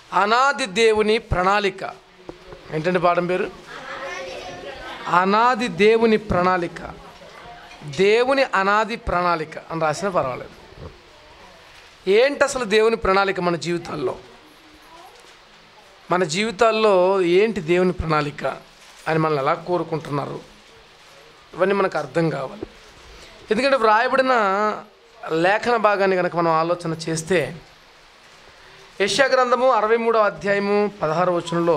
అనాది దేవుని ప్రణాళిక ఏంటంటే పాఠం పేరు అనాది దేవుని ప్రణాళిక దేవుని అనాది ప్రణాళిక అని రాసినా పర్వాలేదు ఏంటి అసలు దేవుని ప్రణాళిక మన జీవితాల్లో మన జీవితాల్లో ఏంటి దేవుని ప్రణాళిక అని మనల్ని ఎలా కోరుకుంటున్నారు ఇవన్నీ మనకు అర్థం కావాలి ఎందుకంటే వ్రాయబడిన లేఖన భాగాన్ని కనుక మనం ఆలోచన చేస్తే యెషయా గ్రంథము అరవై మూడవ అధ్యాయము పదహారు వచనంలో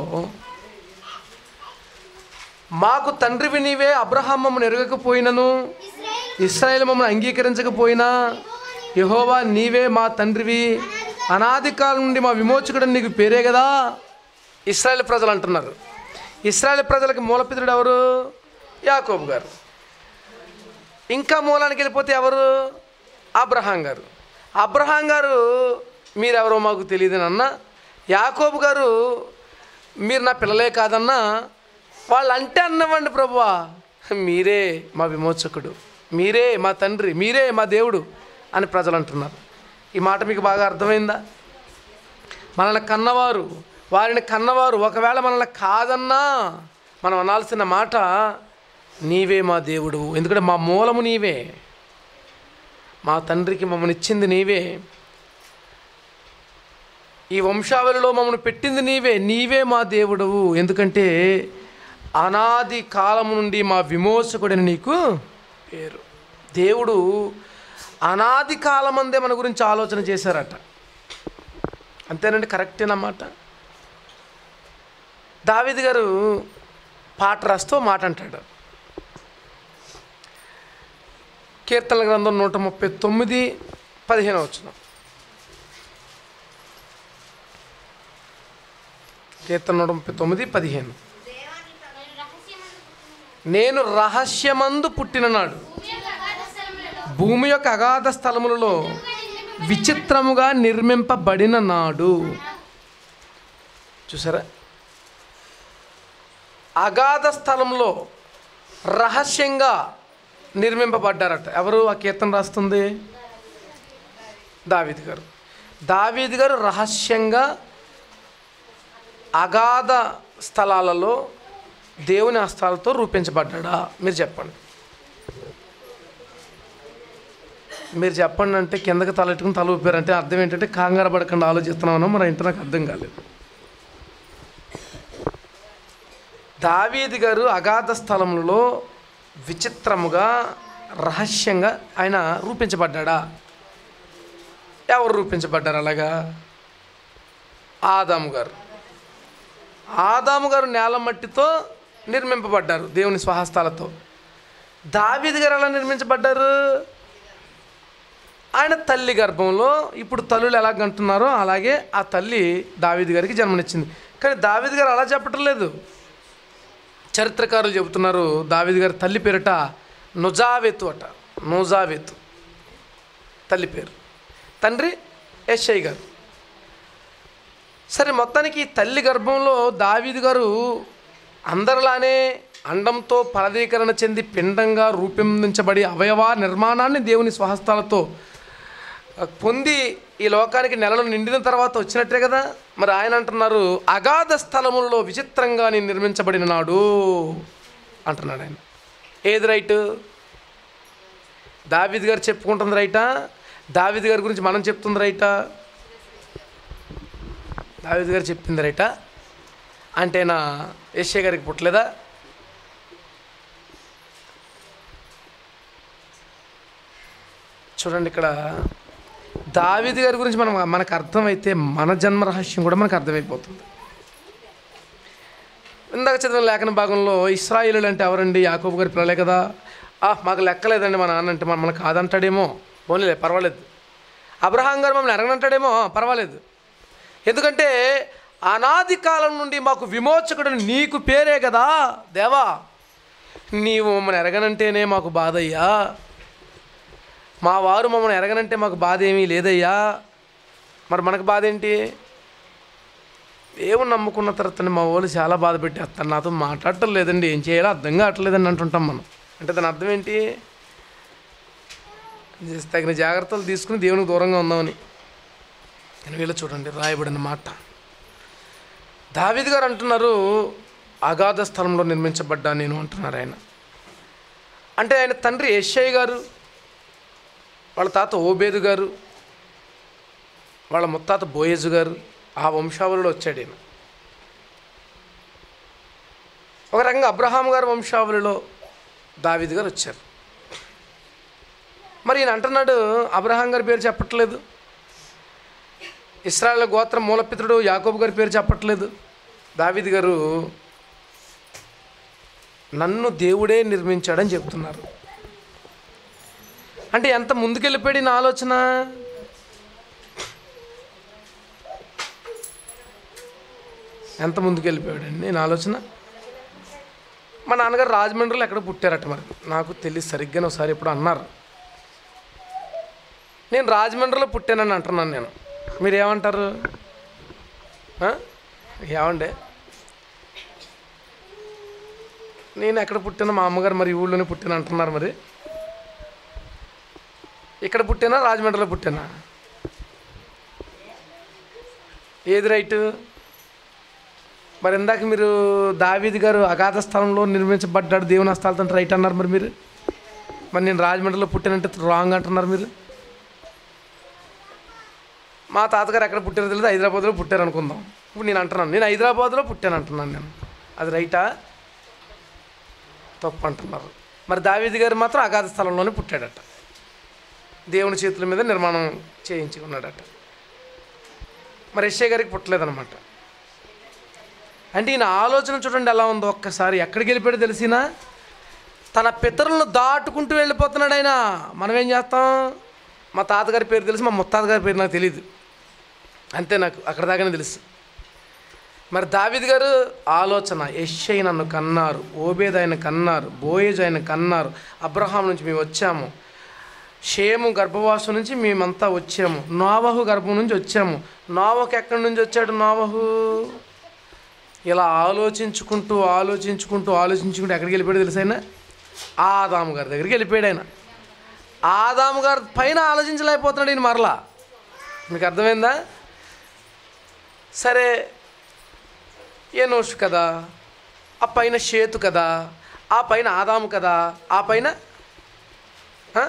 మాకు తండ్రివి నీవే అబ్రహాం మమ్మల్ని ఎరగకపోయినను ఇస్రాయేల్ మమ్మల్ని అంగీకరించకపోయినా యహోవా నీవే మా తండ్రివి అనాది కాలం నుండి మా విమోచకుడు నీకు పేరే కదా ఇస్రాయేల్ ప్రజలు అంటున్నారు ఇస్రాయేల్ ప్రజలకు మూలపితుడు ఎవరు యాకోబు గారు ఇంకా మూలానికి వెళ్ళిపోతే ఎవరు అబ్రహాం గారు అబ్రహాం గారు మీరెవరో మాకు తెలియదని అన్న యాకోబు గారు మీరు నా పిల్లలే కాదన్నా వాళ్ళు అంటే అన్నవండి ప్రభువా మీరే మా విమోచకుడు మీరే మా తండ్రి మీరే మా దేవుడు అని ప్రజలు అంటున్నారు ఈ మాట మీకు బాగా అర్థమైందా మనల్ని కన్నవారు వారిని కన్నవారు ఒకవేళ మనల్ని కాదన్నా మనం అనాల్సిన మాట నీవే మా దేవుడు ఎందుకంటే మా మూలము నీవే మా తండ్రికి మమ్మల్ని ఇచ్చింది నీవే ఈ వంశావళిలో మమ్మల్ని పెట్టింది నీవే నీవే మా దేవుడవు ఎందుకంటే అనాది కాలం నుండి మా విమోచకుడని నీకు పేరు దేవుడు అనాది కాలమందే మన గురించి ఆలోచన చేశారట అంతేనండి కరెక్టేనమాట దావిద్ గారు పాట రాస్తూ ఓ మాట అంటాడు కీర్తన గ్రంథం నూట ముప్పై తొమ్మిది పదిహేను వచ్చిన కీర్తన నూట ముప్పై తొమ్మిది పదిహేను నేను రహస్యమందు పుట్టిన నాడు భూమి యొక్క అగాధ స్థలములలో విచిత్రముగా నిర్మింపబడిన నాడు చూసారా అగాధ స్థలంలో రహస్యంగా నిర్మింపబడ్డారట ఎవరు ఆ కీర్తన రాస్తుంది దావీద్ గారు దావీద్ గారు రహస్యంగా అగాధ స్థలాలలో దేవుని హస్తాలతో రూపించబడ్డా మీరు చెప్పండి మీరు చెప్పండి అంటే కిందకి తలెట్టుకుని తల ఊపారంటే అర్థం ఏంటంటే కంగారు పడకుండా ఆలోచిస్తున్నామనో మరి ఏంటో నాకు అర్థం కాలేదు దావీది గారు అగాధ స్థలములలో విచిత్రముగా రహస్యంగా ఆయన రూపించబడ్డా ఎవరు రూపించబడ్డారు అలాగా ఆదాము గారు ఆదాము గారు నేల మట్టితో నిర్మింపబడ్డారు దేవుని స్వహస్తాలతో దావీది గారు ఎలా నిర్మించబడ్డారు ఆయన తల్లి గర్భంలో ఇప్పుడు తల్లులు ఎలా కంటున్నారో అలాగే ఆ తల్లి దావీది గారికి జన్మనిచ్చింది కానీ దావీది గారు అలా చెప్పటం లేదు చరిత్రకారులు చెబుతున్నారు దావీది గారి తల్లి పేరిట నుజావెతు అట నూజావెతు తల్లి పేరు తండ్రి యశ్ఐ గారు సరే మొత్తానికి ఈ తల్లి గర్భంలో దావీదు గారు అందరిలానే అండంతో ఫలదీకరణ చెంది పిండంగా రూపొందించబడి అవయవ నిర్మాణాన్ని దేవుని స్వహస్తాలతో పొంది ఈ లోకానికి నెలలు నిండిన తర్వాత వచ్చినట్టే కదా మరి ఆయన అంటున్నారు అగాధ స్థలములలో విచిత్రంగా నేను నిర్మించబడిన నాడు అంటున్నాడు ఆయన ఏది రైట్ దావిద్ గారు చెప్పుకుంటుంది రైటా దావిద్ గారి గురించి మనం చెప్తుంది రైటా దావిద్ గారు చెప్పింది రైటా అంటే నా యశ్య గారికి పుట్టలేదా చూడండి ఇక్కడ దావిది గారి గురించి మనం మనకు అర్థమైతే మన జన్మ రహస్యం కూడా మనకు అర్థమైపోతుంది ఇందాక చదివిన లేఖన భాగంలో ఇస్రాయిలు అంటే ఎవరండి యాకోబు గారి పిల్లలే కదా ఆ మాకు లెక్కలేదండి మా నాన్న అంటే మనల్ని కాదంటాడేమో పోనీలే పర్వాలేదు అబ్రహాం గారు మమ్మల్ని ఎరగనంటాడేమో పర్వాలేదు ఎందుకంటే అనాది కాలం నుండి మాకు విమోచకుడు నీకు పేరే కదా దేవా నీవు మమ్మల్ని ఎరగనంటేనే మాకు బాధయ్యా మా వారు మమ్మల్ని ఎరగనంటే మాకు బాధ ఏమీ లేదయ్యా మరి మనకు బాధ ఏంటి దేవుని నమ్ముకున్న తర్వాత మా వాళ్ళు చాలా బాధ పెట్టేస్తాను నాతో మాట్లాడటం లేదండి ఏం చేయాలో అర్థం కావట్లేదండి అంటుంటాం మనం అంటే దాని అర్థం ఏంటి చేసి తగిన జాగ్రత్తలు తీసుకుని దేవునికి దూరంగా ఉందామని కానీ వీళ్ళు చూడండి రాయబడిన మాట దావిద్ గారు అంటున్నారు అగాధ స్థలంలో నిర్మించబడ్డా నేను అంటున్నారు ఆయన అంటే ఆయన తండ్రి యశ్ఐ గారు వాళ్ళ తాత ఓబేదు గారు వాళ్ళ ముత్తాత బోయేజు గారు ఆ వంశావళిలో వచ్చాడు ఈయన ఒక రకంగా అబ్రహాం గారి వంశావళిలో దావిద్ గారు వచ్చారు మరి ఈయన అంటున్నాడు అబ్రహాం గారి పేరు చెప్పట్లేదు ఇస్రాయల్ గోత్రం మూలపిత్రుడు యాకోబు గారి పేరు చెప్పట్లేదు దావిద్ గారు నన్ను దేవుడే నిర్మించాడని చెప్తున్నారు అంటే ఎంత ముందుకెళ్ళిపోయాడు నా ఆలోచన ఎంత ముందుకెళ్ళిపోయాడండి నేను ఆలోచన మా నాన్నగారు రాజమండ్రిలో ఎక్కడ పుట్టారట మరి నాకు తెలియదు సరిగ్గా ఒకసారి ఇప్పుడు అన్నారు నేను రాజమండ్రిలో పుట్టానని అంటున్నాను నేను మీరు ఏమంటారు ఆ? ఏమండి నేను ఎక్కడ పుట్టాను మా అమ్మగారు మరి ఈ ఊళ్ళోనే పుట్టాను అంటున్నారు మరి ఇక్కడ పుట్టానా రాజమండ్రిలో పుట్టానా ఏది రైటు మరి ఇందాక మీరు దావీద్ గారు అగాధ స్థలంలో నిర్మించబడ్డాడు దేవుని హస్తాలతో రైట్ అన్నారు మరి మీరు మరి నేను రాజమండ్రిలో పుట్టానంటే రాంగ్ అంటున్నారు మీరు మా తాతగారు ఎక్కడ పుట్టారో తెలియదు హైదరాబాద్లో పుట్టారు అనుకుందాం ఇప్పుడు నేను అంటున్నాను నేను హైదరాబాద్లో పుట్టాను అంటున్నాను నేను అది రైటా తప్పు అంటున్నారు మరి దావీద్ గారు మాత్రం అగాధ స్థలంలోనే పుట్టాడట దేవుని చేతుల మీద నిర్మాణం చేయించి ఉన్నాడట మరి యశ్య గారికి పుట్టలేదన్నమాట అంటే ఈయన ఆలోచన చూడండి ఎలా ఉందో ఒక్కసారి ఎక్కడికి వెళ్ళిపోయాడో తెలిసినా తన పితరులను దాటుకుంటూ వెళ్ళిపోతున్నాడు ఆయన మనం ఏం చేస్తాం మా తాతగారి పేరు తెలుసు మా ముత్తాత గారి పేరు నాకు తెలియదు అంతే నాకు అక్కడ దాకానే తెలుసు మరి దావిద్ గారు ఆలోచన యశ్ఐ నన్ను కన్నారు ఓబేద్ ఆయన కన్నారు బోయేజ్ ఆయన కన్నారు అబ్రహాం నుంచి మేము వచ్చాము షేము గర్భవాసం నుంచి మేమంతా వచ్చాము నోవహు గర్భం నుంచి వచ్చాము నోవహు ఎక్కడి నుంచి వచ్చాడు నోవహు ఇలా ఆలోచించుకుంటూ ఆలోచించుకుంటూ ఆలోచించుకుంటూ ఎక్కడికి వెళ్ళిపోయాడు తెలుసు ఆయన ఆదాము గారి దగ్గరికి వెళ్ళిపోయాడు ఆయన ఆదాము గారి పైన ఆలోచించలేకపోతున్నాడు ఈయన మరలా మీకు అర్థమైందా సరే ఏనోష్ కదా ఆ పైన షేతు కదా ఆ పైన ఆదాము కదా ఆ పైన ఆ?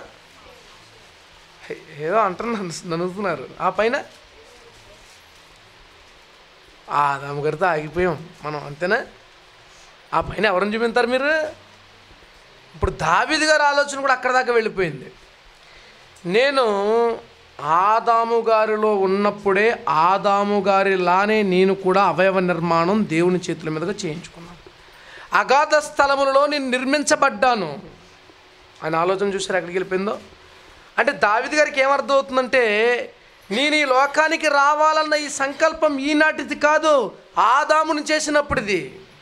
ఏదో అంటున్నాను నన్నుతున్నారు ఆ పైన ఆదాము గారితో ఆగిపోయాం మనం అంతేనా ఆ పైన ఎవరిని చూపించారు మీరు ఇప్పుడు దావీదు గారి ఆలోచన కూడా అక్కడ దాకా వెళ్ళిపోయింది నేను ఆదాము గారిలో ఉన్నప్పుడే ఆదాము గారిలానే నేను కూడా అవయవ నిర్మాణం దేవుని చేతుల మీదుగా చేయించుకున్నాను అగాధ స్థలములలో నేను నిర్మించబడ్డాను ఆయన ఆలోచన చూసారు ఎక్కడికి వెళ్ళిపోయిందో అంటే దావిది గారికి ఏమర్థం అవుతుందంటే నేను ఈ లోకానికి రావాలన్న ఈ సంకల్పం ఈనాటిది కాదు ఆదామును చేసినప్పుడుది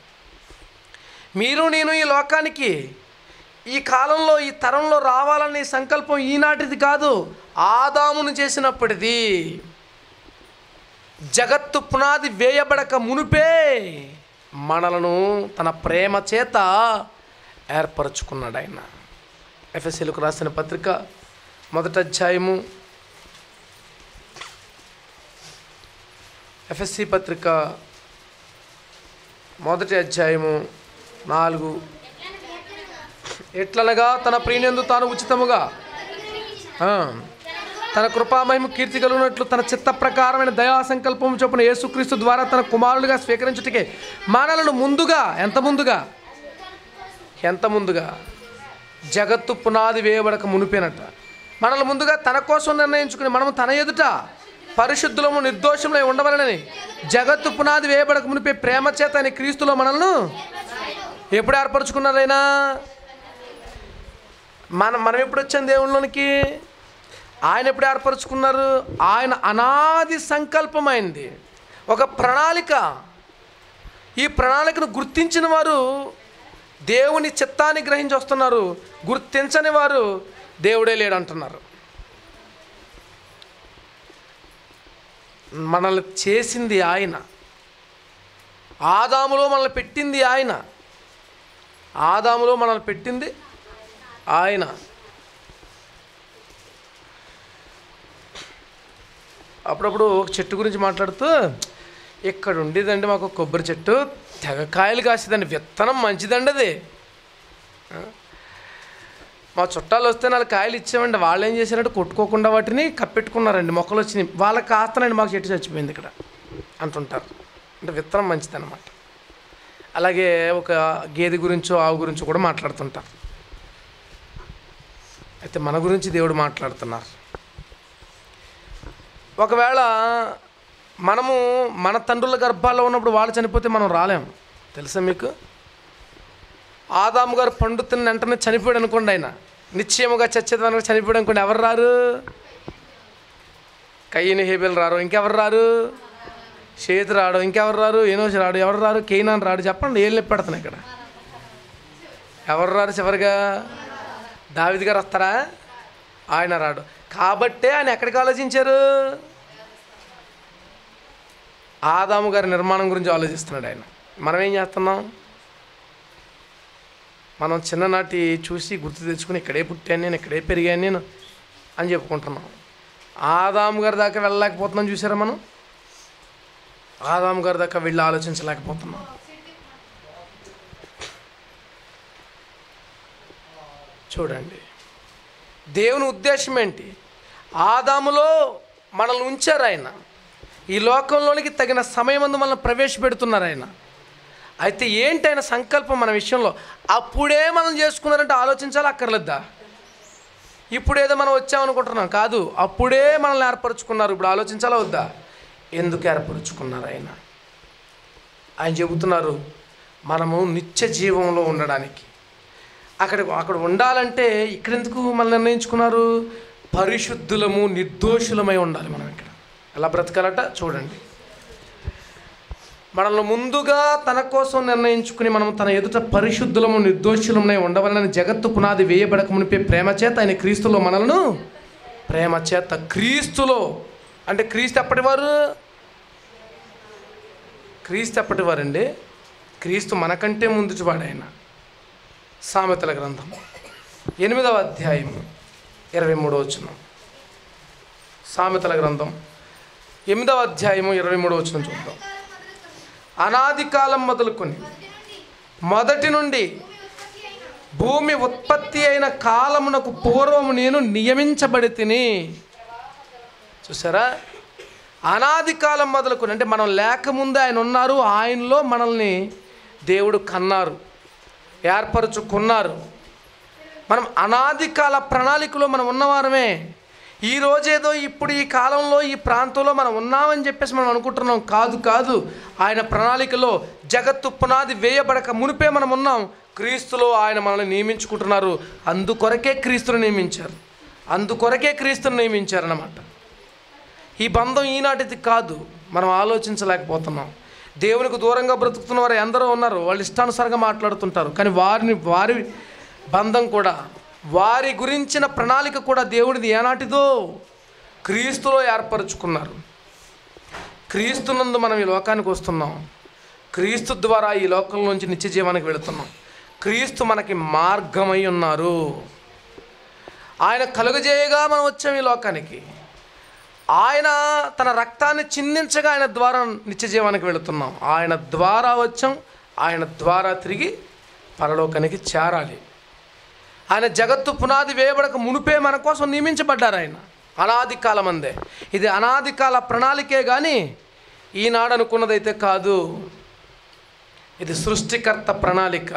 మీరు నేను ఈ లోకానికి ఈ కాలంలో ఈ తరంలో రావాలనే సంకల్పం ఈనాటిది కాదు ఆదామును చేసినప్పటిది జగత్తు పునాది వేయబడక మునుపే మనలను తన ప్రేమ చేత ఏర్పరచుకున్నాడు ఆయన ఎఫ్ఎస్సీలకు రాసిన పత్రిక మొదటి అధ్యాయము ఎఫ్ఎస్సి పత్రిక మొదటి అధ్యాయము నాలుగు ఎట్లనగా తన ప్రియనందు తాను ఉచితముగా ఆ, తన కృపామహిమ కీర్తి కలుగునట్లు తన చిత్త ప్రకారమైన దయా సంకల్పం చొప్పున యేసుక్రీస్తు ద్వారా తన కుమారుడిగా స్వీకరించుటకే మనలను ముందుగా ఎంత ముందుగా ఎంత ముందుగా జగత్తు పునాది వేయబడక మునిపోయినట్ట మనల్ని ముందుగా తన కోసం నిర్ణయించుకుని మనము తన ఎదుట పరిశుద్ధులము నిర్దోషములై ఉండవలనని జగత్తు పునాది వేయబడక మునిపే ప్రేమ చేత అని క్రీస్తులో మనల్ని ఎప్పుడు ఏర్పరచుకున్నారైనా మనం మనం ఎప్పుడు వచ్చాం దేవుళ్ళలోనికి ఆయన ఎప్పుడు ఏర్పరచుకున్నారు ఆయన అనాది సంకల్పమైంది ఒక ప్రణాళిక ఈ ప్రణాళికను గుర్తించిన వారు దేవుని చిత్తాన్ని గ్రహించి వస్తున్నారు గుర్తించని వారు దేవుడే లేడంటున్నారు మనల్ని చేసింది ఆయన ఆదాములో మనల్ని పెట్టింది ఆయన ఆదాములో మనల్ని పెట్టింది ఆయన అప్పుడప్పుడు ఒక చెట్టు గురించి మాట్లాడుతూ ఇక్కడ ఉండేదండి మాకు కొబ్బరి చెట్టు తెగ కాయలు కాసేదండి విత్తనం మంచిదండి అది ఆ? మా చుట్టాలు వస్తే నాలుగు కాయలు ఇచ్చామండి వాళ్ళు ఏం చేశారంటే కొట్టుకోకుండా వాటిని కప్పెట్టుకున్నారండి మొక్కలు వచ్చినాయి వాళ్ళకి కాస్తానండి మాకు చెట్టు చచ్చిపోయింది ఇక్కడ అంటుంటారు అంటే విత్తనం మంచిదన్నమాట అలాగే ఒక గేదె గురించో ఆవు గురించో కూడా మాట్లాడుతుంటారు అయితే మన గురించి దేవుడు మాట్లాడుతున్నారు ఒకవేళ మనము మన తండ్రుల గర్భాల్లో ఉన్నప్పుడు వాళ్ళు చనిపోతే మనం రాలేము తెలుసా మీకు ఆదాము గారు పండు తిన్న వెంటనే చనిపోయాడు అనుకోండి ఆయన నిశ్చయముగా చచ్చేదానికి చనిపోయాడు అనుకోండి ఎవరు రారు కయ్యని హేబెల్ రారు ఇంకెవరు రారు చేతి రాడు ఇంకెవరు రారు ఏనోసి రాడు ఎవరు రారు కేనాన్ రాడు చెప్పండి ఏం పెడుతున్నాయి ఇక్కడ ఎవరు రారు చివరిగా దావిది గారు వస్తారా ఆయన రాడు కాబట్టే ఆయన ఎక్కడికి ఆలోచించారు ఆదాము గారి నిర్మాణం గురించి ఆలోచిస్తున్నాడు ఆయన మనం ఏం చేస్తున్నాం మనం చిన్ననాటి చూసి గుర్తు తెచ్చుకుని ఇక్కడే పుట్టాను నేను ఇక్కడే పెరిగాను నేను అని చెప్పుకుంటున్నాం ఆదాము గారి దాకా వెళ్ళలేకపోతున్నాం చూసారా మనం ఆదాము గారి దాకా వెళ్ళి ఆలోచించలేకపోతున్నాం చూడండి దేవుని ఉద్దేశం ఏంటి ఆదాములో మనల్ని ఉంచారు ఆయన ఈ లోకంలోనికి తగిన సమయం అందు మనల్ని ప్రవేశపెడుతున్నారు ఆయన అయితే ఏంటి ఆయన సంకల్పం మన విషయంలో అప్పుడే మనం చేసుకున్నారంటే ఆలోచించాలి అక్కర్లేద్దా ఇప్పుడు ఏదో మనం వచ్చామనుకుంటున్నాం కాదు అప్పుడే మనల్ని ఏర్పరచుకున్నారు ఇప్పుడు ఆలోచించాలా వద్దా ఎందుకు ఏర్పరచుకున్నారు ఆయన ఆయన చెబుతున్నారు మనము నిత్య జీవంలో ఉండడానికి అక్కడ అక్కడ ఉండాలంటే ఇక్కడ ఎందుకు మనం నిర్ణయించుకున్నారు పరిశుద్ధులము నిర్దోషులమై ఉండాలి మనం ఇక్కడ ఎలా బ్రతకాలట చూడండి మనల్ని ముందుగా తన కోసం నిర్ణయించుకుని మనం తన ఎదుట పరిశుద్ధులము నిర్దోషులమై ఉండవాలని జగత్తు పునాది వేయబడక మునిపే ప్రేమ చేత ఆయన క్రీస్తులో మనలను ప్రేమ చేత క్రీస్తులో అంటే క్రీస్తు ఎప్పటివారు క్రీస్తు ఎప్పటివారండి క్రీస్తు మనకంటే ముందుచువాడు ఆయన సామెతల గ్రంథం ఎనిమిదవ అధ్యాయము ఇరవై మూడవ వచనం సామెతల గ్రంథం ఎనిమిదవ అధ్యాయము ఇరవై మూడవ వచనం చూద్దాం అనాది కాలం మొదలుకొని మొదటి నుండి భూమి ఉత్పత్తి అయిన కాలమునకు పూర్వము నేను నియమించబడి తిని చూసారా అనాది కాలం మొదలుకొని అంటే మనం లేకముందే ఆయన ఉన్నారు ఆయనలో మనల్ని దేవుడు కన్నారు ఏర్పరచుకున్నారు మనం అనాది కాల ప్రణాళికలో మనం ఉన్నవారమే ఈ రోజేదో ఇప్పుడు ఈ కాలంలో ఈ ప్రాంతంలో మనం ఉన్నామని చెప్పేసి మనం అనుకుంటున్నాం కాదు కాదు ఆయన ప్రణాళికలో జగత్తు పునాది వేయబడక మునిపే మనం ఉన్నాం క్రీస్తులో ఆయన మనల్ని నియమించుకుంటున్నారు అందుకొరకే క్రీస్తుని నియమించారు అందుకొరకే క్రీస్తుని నియమించారన్నమాట ఈ బంధం ఈనాటిది కాదు మనం ఆలోచించలేకపోతున్నాం దేవునికి దూరంగా బ్రతుకుతున్న వారు ఎందరో ఉన్నారు వాళ్ళు ఇష్టానుసారంగా మాట్లాడుతుంటారు కానీ వారిని వారి బంధం కూడా వారి గురించిన ప్రణాళిక కూడా దేవుడిది ఏనాటిదో క్రీస్తులో ఏర్పరచుకున్నారు క్రీస్తునందు మనం ఈ లోకానికి వస్తున్నాం క్రీస్తు ద్వారా ఈ లోకం నుంచి నిత్య జీవానికి వెళుతున్నాం క్రీస్తు మనకి మార్గమై ఉన్నారు ఆయన కలుగజేయగా మనం వచ్చాం ఈ లోకానికి ఆయన తన రక్తాన్ని చిందించగా ఆయన ద్వారా నిత్య జీవానికి వెళుతున్నాం ఆయన ద్వారా వచ్చాం ఆయన ద్వారా తిరిగి పరలోకానికి చేరాలి ఆయన జగత్తు పునాది వేయబడక మునిపే మన కోసం నియమించబడ్డారు ఆయన అనాది కాలమందే ఇది అనాది కాల ప్రణాళికే కానీ ఈనాడు అనుకున్నదైతే కాదు ఇది సృష్టికర్త ప్రణాళిక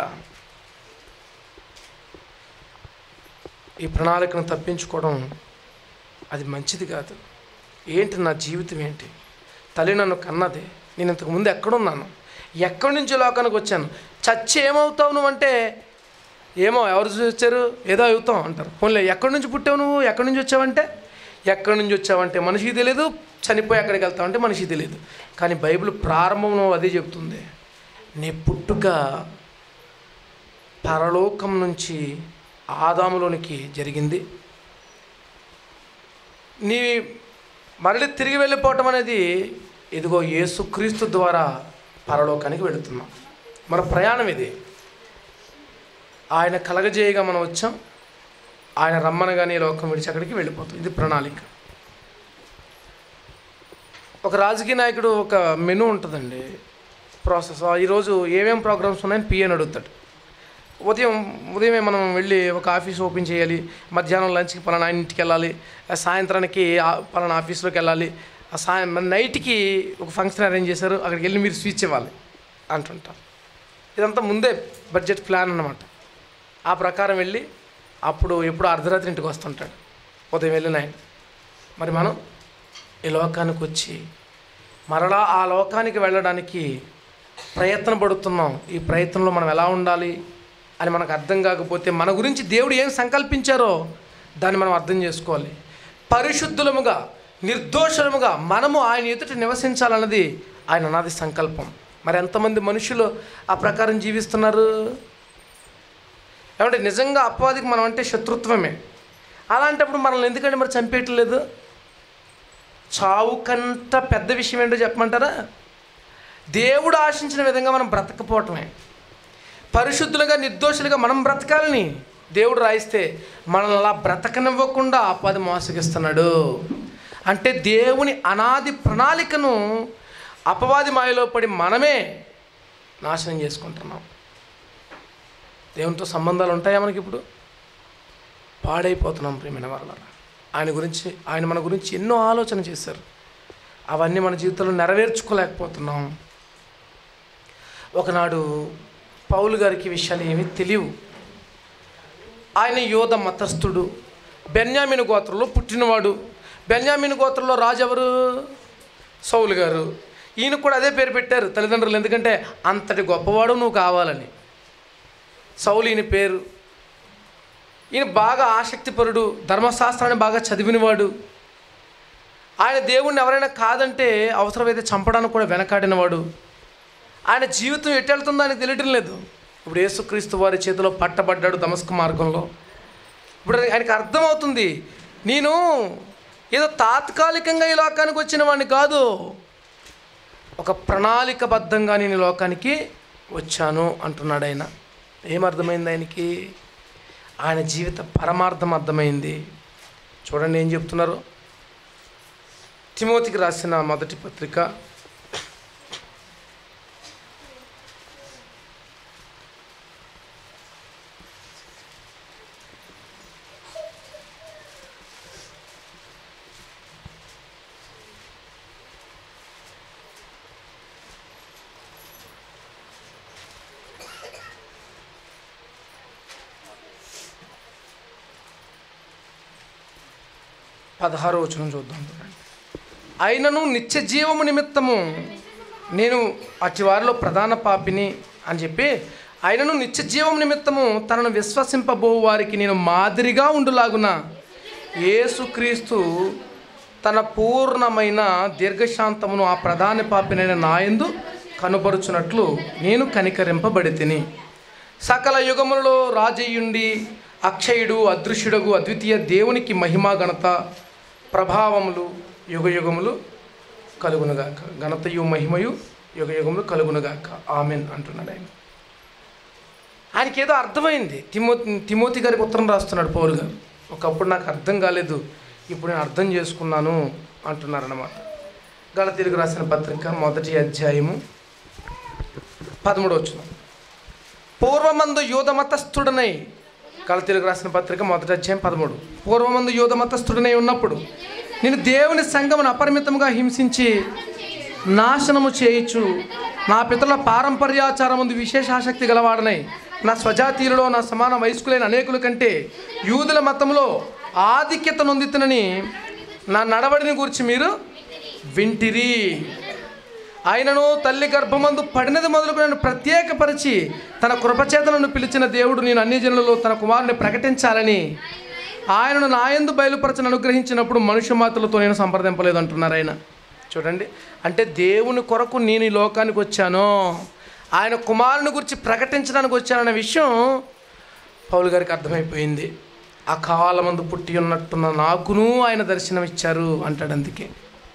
ఈ ప్రణాళికను తప్పించుకోవడం అది మంచిది కాదు ఏంటి నా జీవితం ఏంటి తల్లి నన్ను కన్నది నేను ఇంతకు ముందు ఎక్కడున్నాను ఎక్కడి నుంచి లోకానికి వచ్చాను చచ్చి ఏమవుతావు నువ్వు అంటే ఏమో ఎవరు చూసారు ఏదో అవుతాం అంటారు పోన్లే ఎక్కడి నుంచి పుట్టావు నువ్వు ఎక్కడి నుంచి వచ్చావంటే ఎక్కడి నుంచి వచ్చావంటే మనిషికి తెలియదు చనిపోయి ఎక్కడికి వెళ్తావంటే మనిషికి తెలియదు కానీ బైబిల్ ప్రారంభంలో అదే చెప్తుంది నీ పుట్టుక పరలోకం నుంచి ఆదాములోనికి జరిగింది నీ మరలి తిరిగి వెళ్ళిపోవటం అనేది ఇదిగో యేసుక్రీస్తు ద్వారా పరలోకానికి వెళుతున్నాం మన ప్రయాణం ఇది ఆయన కలగజేయగా మనం వచ్చాం ఆయన రమ్మనగానే ఈ లోకం విడిచి అక్కడికి వెళ్ళిపోతాం ఇది ప్రణాళిక ఒక రాజకీయ నాయకుడు ఒక మెనూ ఉంటుందండి ప్రాసెస్ ఆ ఈరోజు ఏమేం ప్రోగ్రామ్స్ ఉన్నాయని పిఎన్ అడుగుతాడు ఉదయం ఉదయమే మనం వెళ్ళి ఒక ఆఫీస్ ఓపెన్ చేయాలి మధ్యాహ్నం లంచ్కి పలానా ఇంటికి వెళ్ళాలి ఆ సాయంత్రానికి ఆ- పలానా ఆఫీస్లోకి వెళ్ళాలి ఆ సాయం మన నైట్కి ఒక ఫంక్షన్ అరేంజ్ చేశారు అక్కడికి వెళ్ళి మీరు స్విచ్ ఇవ్వాలి అంటుంటారు ఇదంతా ముందే బడ్జెట్ ప్లాన్ అన్నమాట ఆ ప్రకారం వెళ్ళి అప్పుడు ఎప్పుడు అర్ధరాత్రి ఇంటికి వస్తుంటాడు ఉదయం వెళ్ళిన ఆయన మరి మనం ఈ లోకానికి వచ్చి మరలా ఆ లోకానికి వెళ్ళడానికి ప్రయత్నం పడుతున్నాం ఈ ప్రయత్నంలో మనం ఎలా ఉండాలి అని మనకు అర్థం కాకపోతే మన గురించి దేవుడు ఏం సంకల్పించారో దాన్ని మనం అర్థం చేసుకోవాలి పరిశుద్ధులముగా నిర్దోషులముగా మనము ఆయన ఎదుట నివసించాలన్నది ఆయన అనాది సంకల్పం మరి ఎంతమంది మనుషులు ఆ ప్రకారం జీవిస్తున్నారు ఏమంటే నిజంగా అపవాదికి మనం అంటే శత్రుత్వమే అలాంటప్పుడు మనల్ని ఎందుకంటే మరి చంపేయట్లేదు చావు కంట పెద్ద విషయం ఏంటో చెప్పమంటారా దేవుడు ఆశించిన విధంగా మనం బ్రతకపోవటమే పరిశుద్ధులుగా నిర్దోషులుగా మనం బ్రతకాలని దేవుడు రాయిస్తే మనల్ని అలా బ్రతకనివ్వకుండా ఆపాది మోసగిస్తున్నాడు అంటే దేవుని అనాది ప్రణాళికను అపవాది మాయలో పడి మనమే నాశనం చేసుకుంటున్నాం దేవునితో సంబంధాలు ఉంటాయా మనకి ఇప్పుడు పాడైపోతున్నాం ప్రేమైన వాళ్ళ ఆయన గురించి ఆయన మన గురించి ఎన్నో ఆలోచన చేశారు అవన్నీ మన జీవితంలో నెరవేర్చుకోలేకపోతున్నాం ఒకనాడు పౌలు గారికి ఈ విషయాలు ఏమీ తెలియవు ఆయన యోధ మతస్థుడు బెన్యామిన్ గోత్రంలో పుట్టినవాడు బెన్యామిన్ గోత్రంలో రాజు ఎవరు సౌలు గారు ఈయన కూడా అదే పేరు పెట్టారు తల్లిదండ్రులు ఎందుకంటే అంతటి గొప్పవాడు నువ్వు కావాలని సౌలు ఈయన పేరు ఈయన బాగా ఆసక్తిపరుడు ధర్మశాస్త్రాన్ని బాగా చదివినవాడు ఆయన దేవుణ్ణి ఎవరైనా కాదంటే అవసరమైతే చంపడానికి కూడా వెనకాడినవాడు ఆయన జీవితం ఎటు వెళ్తుందో ఆయనకు తెలియటం లేదు ఇప్పుడు యేసుక్రీస్తు వారి చేతిలో పట్టబడ్డాడు దమస్క మార్గంలో ఇప్పుడు ఆయనకు అర్థమవుతుంది నేను ఏదో తాత్కాలికంగా ఈ లోకానికి వచ్చిన వాడిని కాదు ఒక ప్రణాళికబద్ధంగా నేను ఈ లోకానికి వచ్చాను అంటున్నాడు ఆయన ఏమర్థమైంది ఆయనకి ఆయన జీవిత పరమార్థం అర్థమైంది చూడండి ఏం చెప్తున్నారు తిమోతికి రాసిన మొదటి పత్రిక పదహారో వచనం చూద్దాం చూడండి అయినను నిత్య జీవము నిమిత్తము నేను అట్టి వారిలో ప్రధాన పాపిని అని చెప్పి ఆయనను నిత్య జీవం నిమిత్తము తనను విశ్వసింపబో వారికి నేను మాదిరిగా ఉండులాగున యేసుక్రీస్తు తన పూర్ణమైన దీర్ఘశాంతమును ఆ ప్రధాన పాపినైన నాయందు కనుపరుచున్నట్లు నేను కనికరింపబడి తిని సకల యుగములలో రాజయ్యుండి అక్షయుడు అదృశ్యుడగు అద్వితీయ దేవునికి మహిమా ఘనత ప్రభావములు యుగ యుగములు కలుగునుగాక ఘనతయు మహిమయు యుగ యుగములు కలుగునుగాక ఆమెన్ అంటున్నాడు ఆయన ఆయనకి ఏదో అర్థమైంది తిమో తిమోతి గారికి ఉత్తరం రాస్తున్నాడు పౌలు గారు ఒకప్పుడు నాకు అర్థం కాలేదు ఇప్పుడు నేను అర్థం చేసుకున్నాను అంటున్నారన్నమాట గలతీలకు రాసిన పత్రిక మొదటి అధ్యాయము పదమూడు వచ్చిన పూర్వమందు యూధమతస్థుడనై కలతీలకు రాసిన పత్రిక మొదటి అధ్యాయం పదమూడు పూర్వమందు యూధమతస్థుడనై ఉన్నప్పుడు నేను దేవుని సంఘమును అపరిమితంగా హింసించి నాశనము చేయించు నా పితరుల పారంపర్యాచారం ముందు విశేష ఆసక్తి గలవాడనై నా స్వజాతీయులలో నా సమాన వయస్కులైన అనేకుల కంటే యూదుల మతంలో ఆధిక్యత నొందితునని నా నడవడిని గురించి మీరు వింటిరి ఆయనను తల్లి గర్భమందు పడినది మొదలుకు నన్ను ప్రత్యేకపరిచి తన కృపచేతలను పిలిచిన దేవుడు నేను అన్ని జనులలో తన కుమారుని ప్రకటించాలని ఆయనను నాయందు బయలుపరచని అనుగ్రహించినప్పుడు మనుష్య మాతలతో నేను సంప్రదింపలేదు అంటున్నారు ఆయన చూడండి అంటే దేవుని కొరకు నేను ఈ లోకానికి వచ్చాను ఆయన కుమారుని గురించి ప్రకటించడానికి వచ్చానన్న విషయం పౌలు గారికి అర్థమైపోయింది ఆ కాలమందు పుట్టి ఉన్నట్టున్న నాకును ఆయన దర్శనం ఇచ్చారు అంటాడు అందుకే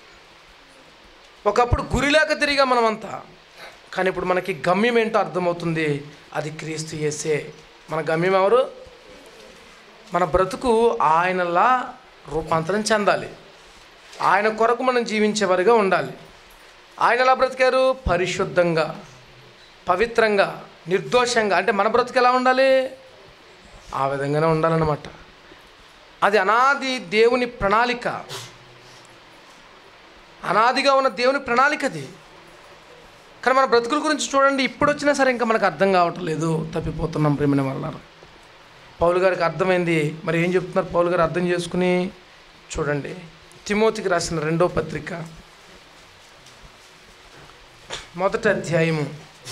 ఒకప్పుడు గురిలేక తిరిగా మనమంతా కానీ ఇప్పుడు మనకి గమ్యం ఏంటో అర్థమవుతుంది అది క్రీస్తు యేసే మన గమ్యం ఎవరు మన బ్రతుకు ఆయనలా రూపాంతరం చెందాలి ఆయన కొరకు మనం జీవించేవారుగా ఉండాలి ఆయన ఎలా బ్రతికారు పరిశుద్ధంగా పవిత్రంగా నిర్దోషంగా అంటే మన బ్రతుకు ఎలా ఉండాలి ఆ విధంగానే ఉండాలన్నమాట అది అనాది దేవుని ప్రణాళిక అనాదిగా ఉన్న దేవుని ప్రణాళిక అది కానీ మన బ్రతుకుల గురించి చూడండి ఇప్పుడు వచ్చినా సరే ఇంకా మనకు అర్థం కావటం లేదు తప్పిపోతున్నాం ప్రేమిన వల్ల పౌలు గారికి అర్థమైంది మరి ఏం చెప్తున్నారు పౌలు గారు అర్థం చేసుకుని చూడండి తిమోతికి రాసిన రెండో పత్రిక మొదటి అధ్యాయము